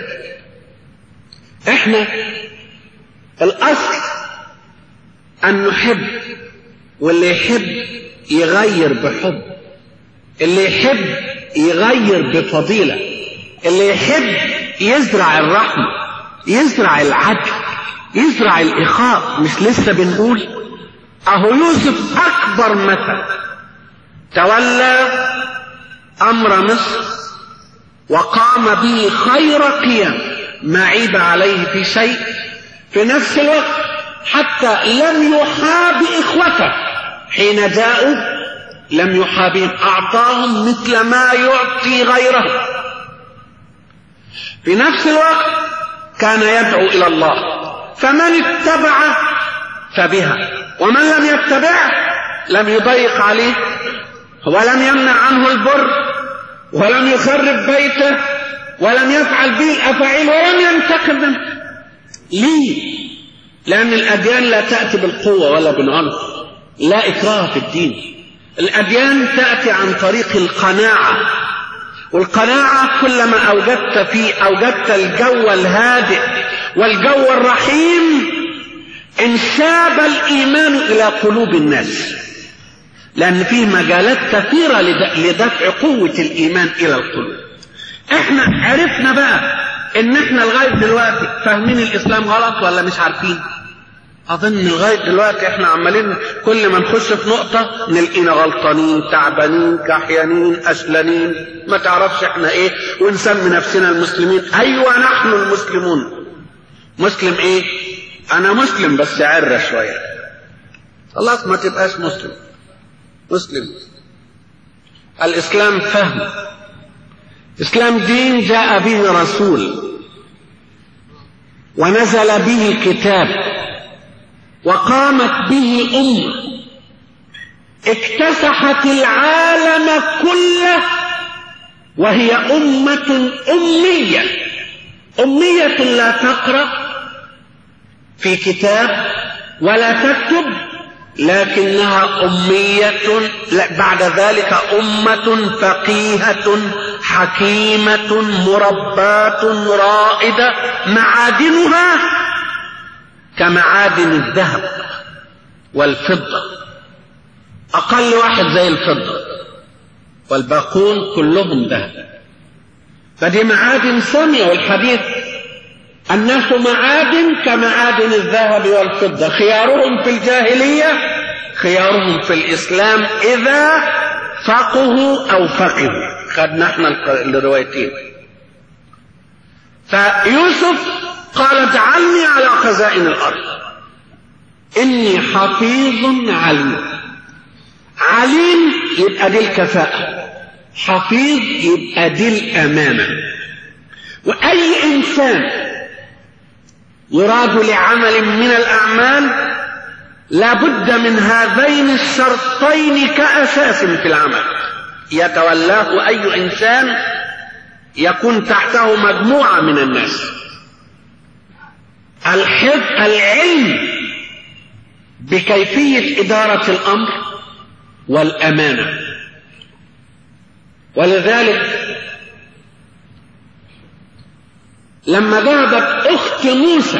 [SPEAKER 1] احنا الاصل ان نحب واللي يحب يغير بحب اللي يحب يغير بفضيلة اللي يحب يزرع الرحمة يزرع العدل يزرع الإخاء مش لسه بنقول أهو يوسف أكبر مثل تولى أمر مصر وقام به خير قيام ما عيب عليه في شيء في نفس الوقت حتى لم يحاب إخوته حين جاءوا لم يحابهم أعطاهم مثل ما يعطي غيره في نفس الوقت كان يدعو إلى الله فمن اتبع فبها ومن لم يتبع لم يضيق عليه ولم يمنع عنه البر ولم يخرب بيته ولم يفعل به الأفاعيل ولم ينتقم منه ليه؟ لأن الأديان لا تأتي بالقوة ولا بالعنف لا إكراه في الدين الأديان تأتي عن طريق القناعة والقناعة كلما أوجدت في أوجدت الجو الهادئ والجو الرحيم انساب الإيمان إلى قلوب الناس لأن فيه مجالات كثيرة لدفع قوة الإيمان إلى القلوب احنا عرفنا بقى ان احنا لغاية دلوقتي فاهمين الإسلام غلط ولا مش عارفين أظن لغاية دلوقتي احنا عمالين كل ما نخش في نقطة نلاقينا غلطانين تعبانين كحيانين أسلانين ما تعرفش احنا ايه ونسمي نفسنا المسلمين أيوة نحن المسلمون مسلم ايه أنا مسلم بس عرة شوية خلاص ما تبقاش مسلم مسلم الإسلام فهم إسلام دين جاء به رسول ونزل به كتاب وقامت به أمة اكتسحت العالم كله وهي أمة أمية أمية لا تقرأ في كتاب ولا تكتب لكنها أمية بعد ذلك أمة فقيهة حكيمة مرباة رائدة معادنها كمعادن الذهب والفضة أقل واحد زي الفضة والباقون كلهم ذهب فدي معادن سامية والحديث الناس معادن كمعادن الذهب والفضة خيارهم في الجاهلية خيارهم في الإسلام إذا فقهوا أو فقهوا خدنا احنا الروايتين فيوسف قال اجعلني على خزائن الأرض إني حفيظ عليم عليم يبقى دي الكفاءة حفيظ يبقى دي الأمانة وأي إنسان يراد لعمل من الأعمال لا بد من هذين الشرطين كأساس في العمل يتولاه أي إنسان يكون تحته مجموعة من الناس الحفظ العلم بكيفية إدارة الأمر والأمانة ولذلك لما ذهبت أخت موسى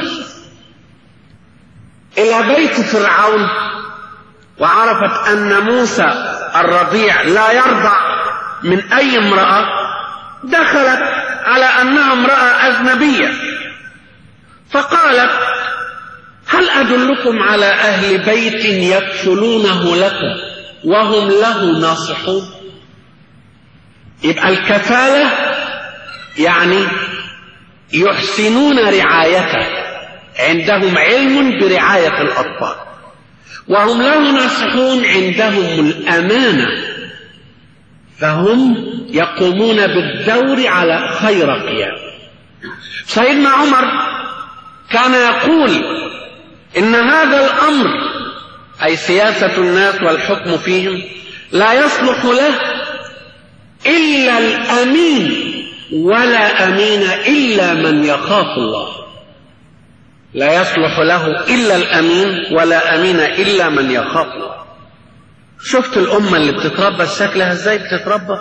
[SPEAKER 1] إلى بيت فرعون وعرفت أن موسى الرضيع لا يرضع من أي امرأة دخلت على أنها امرأة أجنبية فقالت هل أدلكم على أهل بيت يكفلونه لكم وهم له ناصحون يبقى الكفالة يعني يحسنون رعايته عندهم علم برعاية الأطفال وهم له ناصحون عندهم الأمانة فهم يقومون بالدور على خير قيام سيدنا عمر كان يقول إن هذا الأمر أي سياسة الناس والحكم فيهم لا يصلح له إلا الأمين ولا أمين إلا من يخاف الله لا يصلح له إلا الأمين ولا أمين إلا من يخاف الله شفت الأمة اللي بتتربى شكلها ازاي بتتربى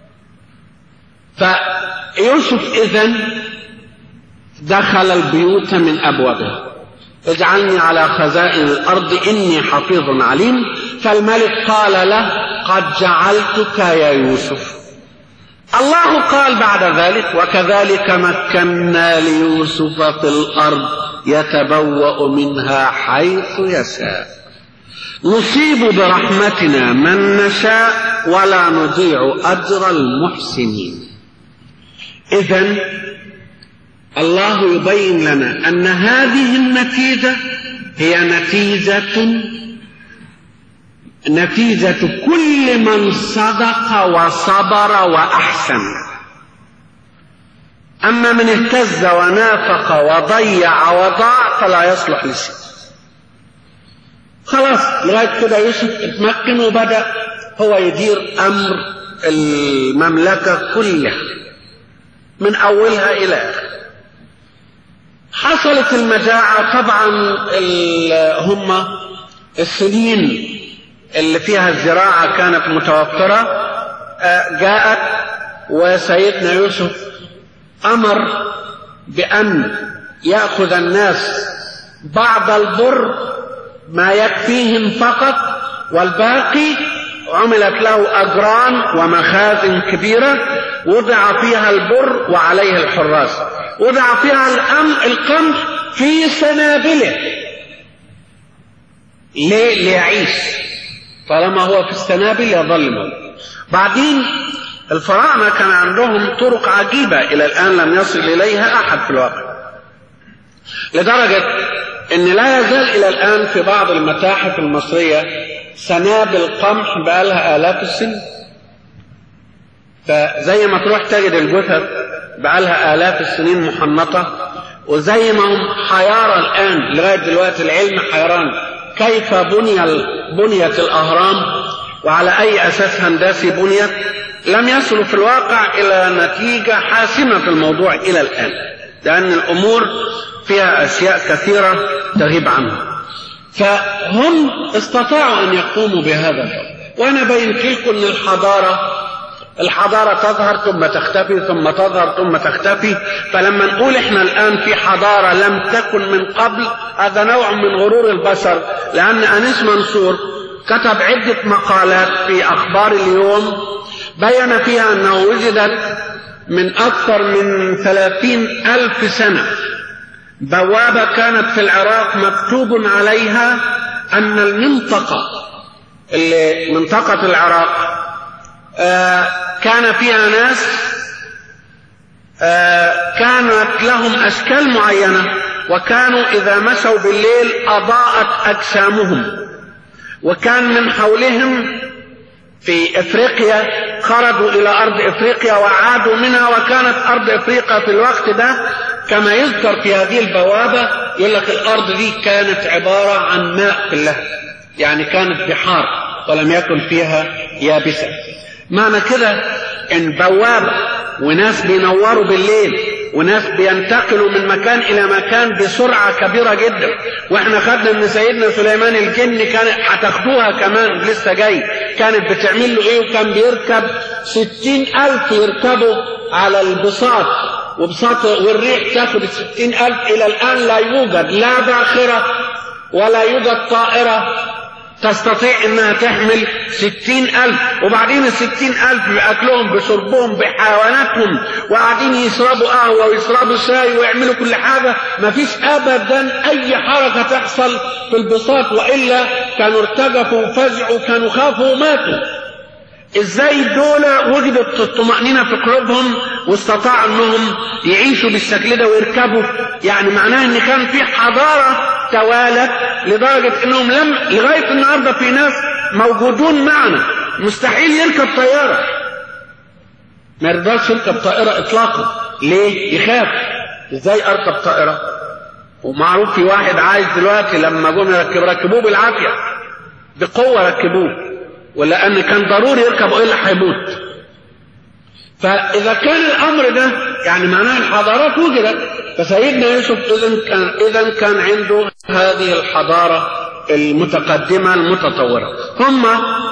[SPEAKER 1] فيوسف إذن دخل البيوت من أبوابها اجعلني على خزائن الأرض إني حفيظ عليم فالملك قال له قد جعلتك يا يوسف الله قال بعد ذلك وكذلك مكنا ليوسف في الأرض يتبوأ منها حيث يشاء نصيب برحمتنا من نشاء ولا نضيع أجر المحسنين إذا الله يبين لنا أن هذه النتيجة هي نتيجة نتيجة كل من صدق وصبر وأحسن أما من اهتز ونافق وضيع وضاع فلا يصلح لشيء خلاص لغاية كده يوسف اتمكن وبدأ هو يدير أمر المملكة كلها من أولها إلى آخر حصلت المجاعة طبعا هم السنين اللي فيها الزراعة كانت متوفرة جاءت وسيدنا يوسف أمر بأن يأخذ الناس بعض البر ما يكفيهم فقط والباقي عملت له أجران ومخازن كبيرة وضع فيها البر وعليه الحراس وضع فيها القمح في سنابله ليه ليعيش طالما هو في السنابل يظل موجود بعدين الفراعنة كان عندهم طرق عجيبة إلى الآن لم يصل إليها أحد في الواقع لدرجة أن لا يزال إلى الآن في بعض المتاحف المصرية سنابل قمح بقالها آلاف السنين فزي ما تروح تجد الجثث بقالها آلاف السنين محنطة وزي ما هم حيارى الآن لغاية دلوقتي العلم حيران كيف بني بنيت الأهرام وعلى أي أساس هندسي بنيت لم يصلوا في الواقع إلى نتيجة حاسمة في الموضوع إلى الآن لأن الأمور فيها أشياء كثيرة تغيب عنها فهم استطاعوا أن يقوموا بهذا الحكم وأنا بينت لكم أن الحضارة الحضارة تظهر ثم تختفي ثم تظهر ثم تختفي فلما نقول احنا الآن في حضارة لم تكن من قبل هذا نوع من غرور البشر لأن أنيس منصور كتب عدة مقالات في أخبار اليوم بين فيها أنه وجدت من أكثر من ثلاثين ألف سنة بوابة كانت في العراق مكتوب عليها أن المنطقة اللي منطقة العراق آه كان فيها ناس آه كانت لهم أشكال معينة وكانوا إذا مشوا بالليل أضاءت أجسامهم وكان من حولهم في افريقيا خرجوا الى ارض افريقيا وعادوا منها وكانت ارض افريقيا في الوقت ده كما يذكر في هذه البوابه يقول لك الأرض دي كانت عبارة عن ماء كلها يعني كانت بحار ولم يكن فيها يابسة معنى كده ان بوابة وناس بينوروا بالليل وناس بينتقلوا من مكان الى مكان بسرعة كبيرة جدا واحنا خدنا ان سيدنا سليمان الجن كان هتاخدوها كمان لسه جاي كانت بتعمل له ايه وكان بيركب ستين الف يركبوا على البساط وبساط والريح تاخد الستين الف الى الان لا يوجد لا باخرة ولا يوجد طائرة تستطيع انها تحمل ستين الف وبعدين الستين الف باكلهم بشربهم بحيواناتهم وقاعدين يشربوا قهوة ويشربوا شاي ويعملوا كل حاجة ما فيش ابدا اي حركة تحصل في البساط والا كانوا ارتجفوا وفزعوا كانوا خافوا وماتوا ازاي دول وجدت الطمأنينة في قلوبهم واستطاعوا انهم يعيشوا بالشكل ده ويركبوا يعني معناه ان كان في حضارة توالت لدرجة انهم لم لغاية النهاردة في ناس موجودون معنا مستحيل يركب طيارة ما يرضاش يركب طائرة اطلاقا ليه يخاف ازاي اركب طائرة ومعروف في واحد عايز دلوقتي لما جم يركب ركبوه بالعافية بقوة ركبوه ولأن كان ضروري يركب إلا هيموت فإذا كان الأمر ده يعني معناه الحضارات وجدت فسيدنا يوسف إذا كان إذا كان عنده هذه الحضارة المتقدمة المتطورة هم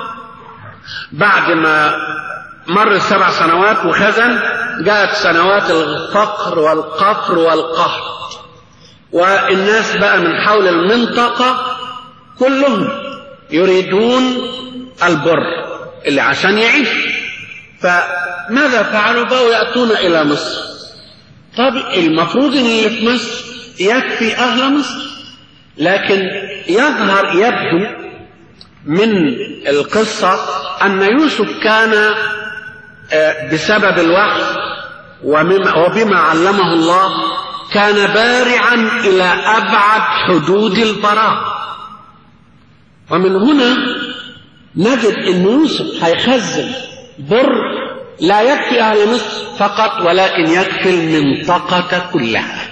[SPEAKER 1] بعد ما مر السبع سنوات وخزن جاءت سنوات الفقر والقفر والقهر والناس بقى من حول المنطقة كلهم يريدون البر اللي عشان يعيش فماذا فعلوا بقوا يأتون إلى مصر طب المفروض ان اللي في مصر يكفي أهل مصر لكن يظهر يبدو من القصة أن يوسف كان بسبب الوحي وبما علمه الله كان بارعا إلى أبعد حدود البراء ومن هنا نجد ان يوسف هيخزن بر لا يكفي اهل مصر فقط ولكن يكفي المنطقة كلها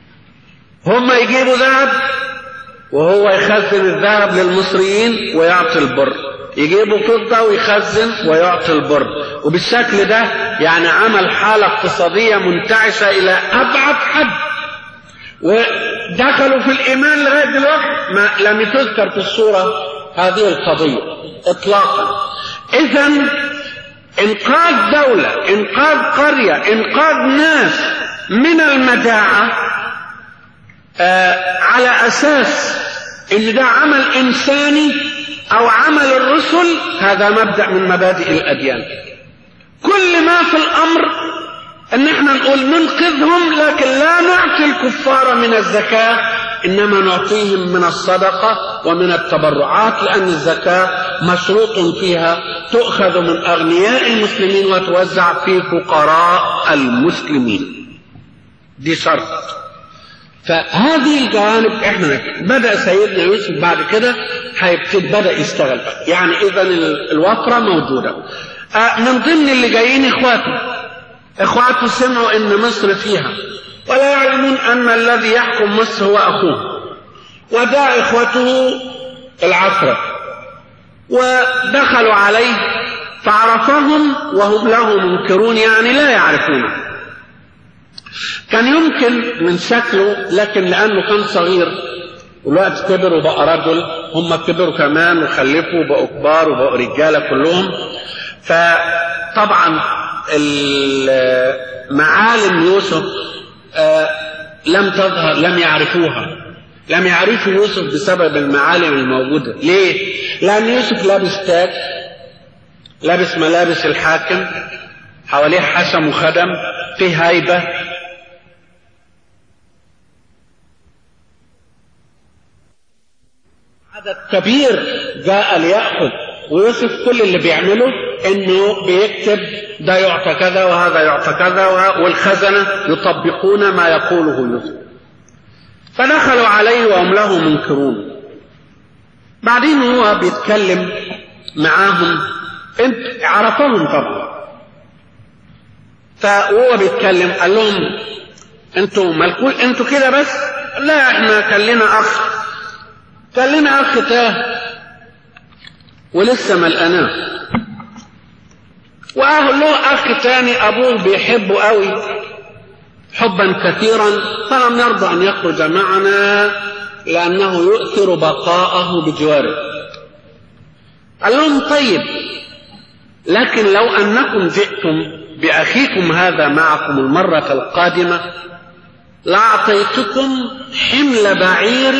[SPEAKER 1] هم يجيبوا ذهب وهو يخزن الذهب للمصريين ويعطي البر يجيبوا فضة ويخزن ويعطي البر وبالشكل ده يعني عمل حالة اقتصادية منتعشة إلى أبعد حد ودخلوا في الإيمان لغاية دلوقتي ما لم تذكر في الصورة هذه القضية إطلاقا إذا إنقاذ دولة إنقاذ قرية إنقاذ ناس من المجاعة آه على أساس إن ده عمل إنساني أو عمل الرسل هذا مبدأ من مبادئ الأديان كل ما في الأمر ان احنا نقول ننقذهم لكن لا نعطي الكفار من الزكاة انما نعطيهم من الصدقة ومن التبرعات لان الزكاة مشروط فيها تؤخذ من اغنياء المسلمين وتوزع في فقراء المسلمين دي شرط فهذه الجوانب احنا بدا سيدنا يوسف بعد كده هيبتدي بدا يشتغل يعني اذا الوفره موجوده من ضمن اللي جايين اخواته اخواته سمعوا ان مصر فيها ولا يعلمون ان الذي يحكم مصر هو اخوه ودعا اخوته العفرة ودخلوا عليه فعرفهم وهم له منكرون يعني لا يعرفونه كان يمكن من شكله لكن لانه كان صغير والوقت كبر وبقى رجل هم كبروا كمان وخلفوا وبقوا كبار وبقوا رجاله كلهم فطبعا معالم يوسف لم تظهر لم يعرفوها لم يعرفوا يوسف بسبب المعالم الموجودة ليه؟ لأن يوسف لابس تاج لابس ملابس الحاكم حواليه حشم وخدم فيه هيبة عدد كبير جاء ليأخذ ويوسف كل اللي بيعمله انه بيكتب ده يعطى كذا وهذا يعطى كذا والخزنة يطبقون ما يقوله يوسف فدخلوا عليه وهم له منكرون بعدين هو بيتكلم معاهم انت عرفهم طبعا فهو بيتكلم قال لهم انتوا مالكول انتوا كده بس لا احنا كان لنا اخ كان لنا اخ تاه ولسه ما لقناه واهله اخ تاني ابوه بيحبه قوي حبا كثيرا فلم يرضى ان يخرج معنا لانه يؤثر بقاءه بجواره قال لهم طيب لكن لو انكم جئتم باخيكم هذا معكم المره القادمه لاعطيتكم حمل بعير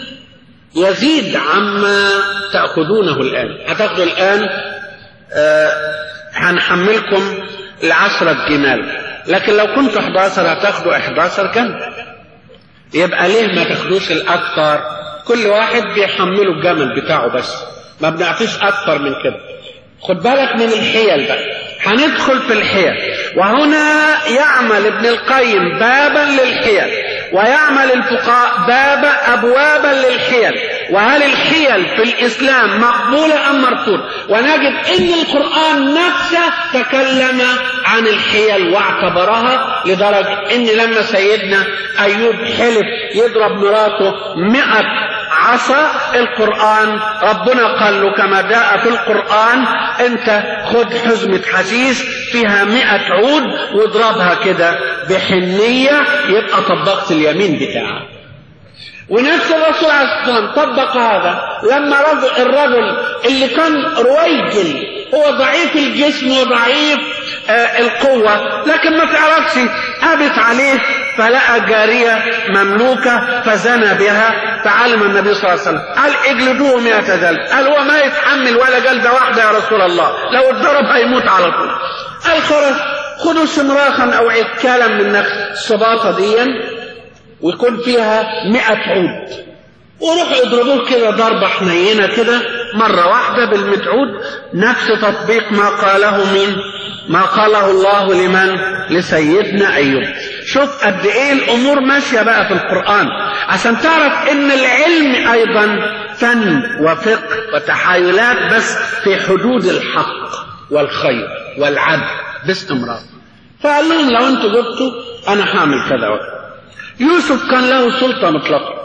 [SPEAKER 1] يزيد عما تاخذونه الان هتاخذوا الان آه هنحملكم العشرة جمال لكن لو كنتوا 11 هتاخدوا 11 جمل يبقى ليه ما تاخدوش الاكثر كل واحد بيحمله الجمل بتاعه بس ما بنعطيش اكثر من كده خد بالك من الحيل بقى هندخل في الحيل وهنا يعمل ابن القيم بابا للحيل ويعمل الفقهاء باب ابوابا للحيل وهل الحيل في الاسلام مقبوله ام مرفوضه ونجد ان القران نفسه تكلم عن الحيل واعتبرها لدرجه ان لما سيدنا ايوب حلف يضرب مراته مئة عصا القرآن ربنا قال له كما جاء في القرآن انت خد حزمة حشيش فيها مئة عود واضربها كده بحنية يبقى طبقت اليمين بتاعك ونفس الرسول عليه الصلاة والسلام طبق هذا لما رجل الرجل اللي كان رويجل هو ضعيف الجسم وضعيف آه القوة لكن ما تعرفش قابت عليه فلقى جارية مملوكة فزنى بها فعلم النبي صلى الله عليه وسلم قال اجلدوه مئة جلد قال هو ما يتحمل ولا جلدة واحدة يا رسول الله لو اتضرب هيموت على طول قال خلاص خدوا شمراخا او عكالا من نخل الصباطة ديا ويكون فيها مئة عود وروحوا اضربوه كده ضربة حنينة كده مرة واحدة بالمتعود نفس تطبيق ما قاله من ما قاله الله لمن لسيدنا أيوب شوف قد ايه الامور ماشية بقى في القرآن عشان تعرف ان العلم ايضا فن وفقه وتحايلات بس في حدود الحق والخير والعدل باستمرار فقال لهم لو انتوا جبتوا انا هعمل كذا وكذا يوسف كان له سلطة مطلقة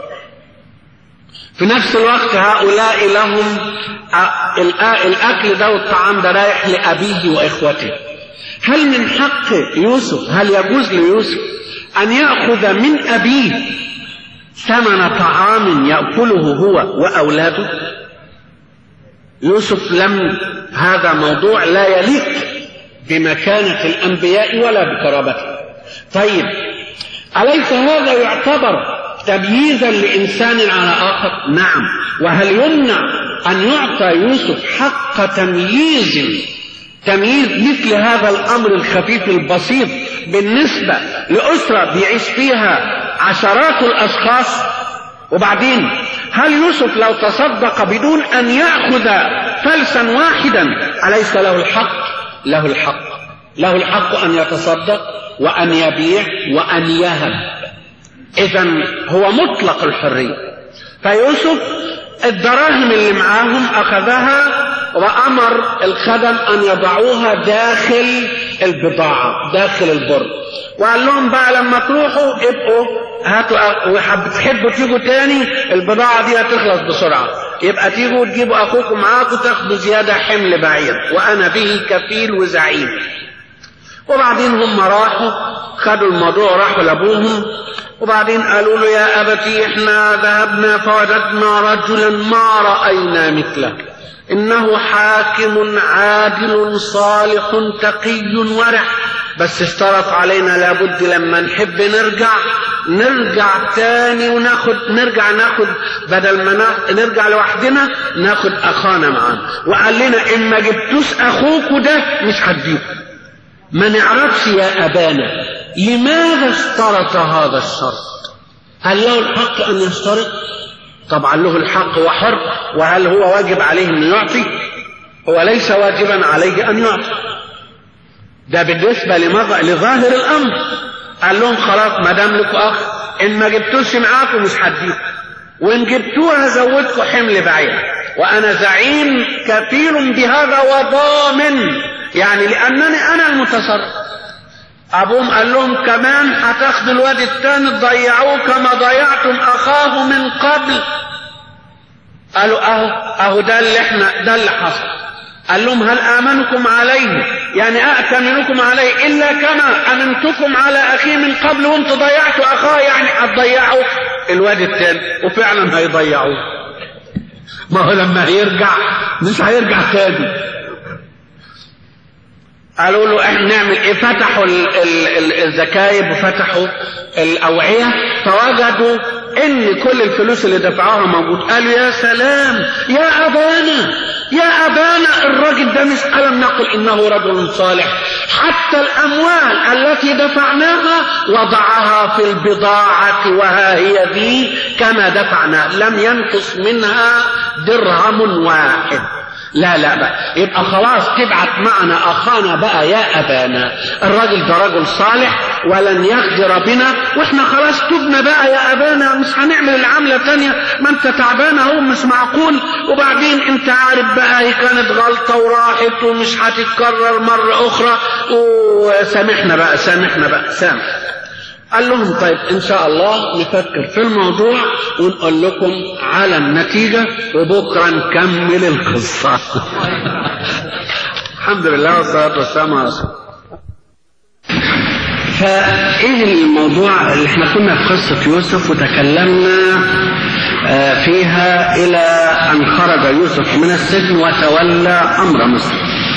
[SPEAKER 1] في نفس الوقت هؤلاء لهم الأكل ده والطعام ده رايح لأبيه وإخوته هل من حق يوسف هل يجوز ليوسف أن يأخذ من أبيه ثمن طعام يأكله هو وأولاده يوسف لم هذا موضوع لا يليق بمكانة الأنبياء ولا بقرابته طيب أليس هذا يعتبر تمييزا لإنسان على آخر نعم وهل يمنع أن يعطى يوسف حق تمييز تمييز مثل هذا الأمر الخفيف البسيط بالنسبة لأسرة بيعيش فيها عشرات الأشخاص وبعدين هل يوسف لو تصدق بدون أن يأخذ فلسا واحدا أليس له الحق له الحق له الحق أن يتصدق وأن يبيع وأن يهب إذا هو مطلق الحرية فيوسف الدراهم اللي معاهم أخذها وأمر الخدم أن يضعوها داخل البضاعة داخل البر وقال لهم بقى لما تروحوا ابقوا هاتوا وبتحبوا تيجوا تاني البضاعة دي هتخلص بسرعة يبقى تيجوا تجيبوا أخوكم معاكم تاخدوا زيادة حمل بعير وأنا به كفيل وزعيم وبعدين هم راحوا خدوا الموضوع راحوا لأبوهم وبعدين قالوا له يا أبتي إحنا ذهبنا فوجدنا رجلا ما رأينا مثله إنه حاكم عادل صالح تقي ورع بس اشترط علينا لابد لما نحب نرجع نرجع تاني وناخد نرجع ناخد بدل ما نرجع لوحدنا ناخد أخانا معانا وقال لنا إن ما جبتوش أخوكوا ده مش هديكم ما نعرفش يا أبانا لماذا اشترط هذا الشرط هل له الحق أن يشترط طبعا له الحق وحر وهل هو واجب عليه أن يعطي هو ليس واجبا عليه أن يعطي ده بالنسبة لظاهر الأمر قال لهم خلاص ما دام لكم أخ إن ما جبتوش معاكم مش هديكم وإن جبتوه هزودكم حمل بعير وأنا زعيم كفيل بهذا وضامن يعني لأنني أنا المتصرف ابوهم قال لهم كمان هتاخدوا الواد التاني تضيعوه كما ضيعتم اخاه من قبل قالوا اهو اهو ده اللي احنا ده اللي حصل قال لهم هل امنكم عليه يعني ااتمنكم عليه الا كما امنتكم على اخيه من قبل وانتم ضيعتوا اخاه يعني هتضيعوا الواد التاني وفعلا هيضيعوه ما هو لما هيرجع مش هيرجع تاني قالوا له احنا نعمل ايه فتحوا الزكايب وفتحوا الاوعيه فوجدوا ان كل الفلوس اللي دفعوها موجود قالوا يا سلام يا ابانا يا ابانا الراجل ده مش الم نقل انه رجل صالح حتى الاموال التي دفعناها وضعها في البضاعه وها هي ذي كما دفعنا لم ينقص منها درهم واحد لا لا بقى يبقى خلاص تبعت معنا اخانا بقى يا ابانا الراجل ده رجل صالح ولن يغدر بنا واحنا خلاص تبنا بقى يا ابانا مش هنعمل العمله تانية ما انت تعبان اهو مش معقول وبعدين انت عارف بقى هي كانت غلطه وراحت ومش هتتكرر مره اخرى وسامحنا بقى سامحنا بقى سامح قال لهم طيب ان شاء الله نفكر في الموضوع ونقول لكم على النتيجة وبكرة نكمل القصة الحمد لله والصلاة والسلام على رسول فايه الموضوع اللي احنا كنا في قصة يوسف وتكلمنا فيها الى ان خرج يوسف من السجن وتولى امر مصر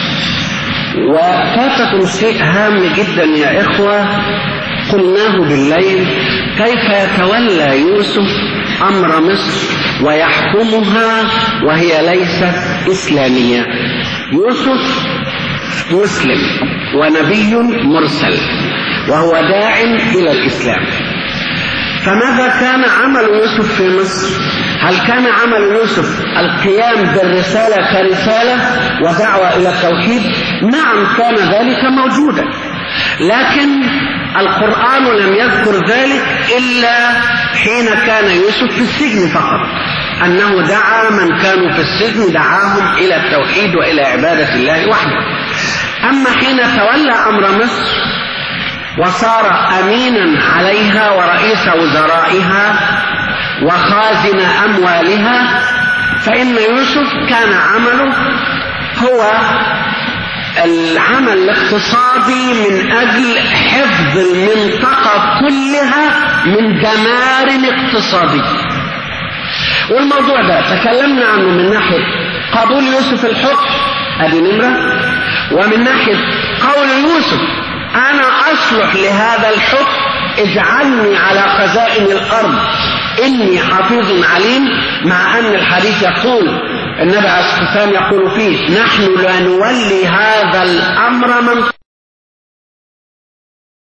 [SPEAKER 1] وفاتكم شيء هام جدا يا اخوه قلناه بالليل كيف يتولى يوسف امر مصر ويحكمها وهي ليست اسلاميه يوسف مسلم ونبي مرسل وهو داع الى الاسلام فماذا كان عمل يوسف في مصر هل كان عمل يوسف القيام بالرساله كرساله ودعوه الى التوحيد نعم كان ذلك موجودا لكن القرآن لم يذكر ذلك إلا حين كان يوسف في السجن فقط أنه دعا من كانوا في السجن دعاهم إلى التوحيد وإلى عبادة الله وحده أما حين تولى أمر مصر وصار أمينا عليها ورئيس وزرائها وخازن أموالها فإن يوسف كان عمله هو العمل الاقتصادي من اجل حفظ المنطقه كلها من دمار اقتصادي والموضوع ده تكلمنا عنه من ناحيه قبول يوسف الحكم ادي نمره ومن ناحيه قول يوسف انا اصلح لهذا الحكم اجعلني على خزائن الارض اني حفيظ عليم مع ان الحديث يقول النبي عليه الصلاه والسلام يقول فيه نحن لا نولي هذا الامر من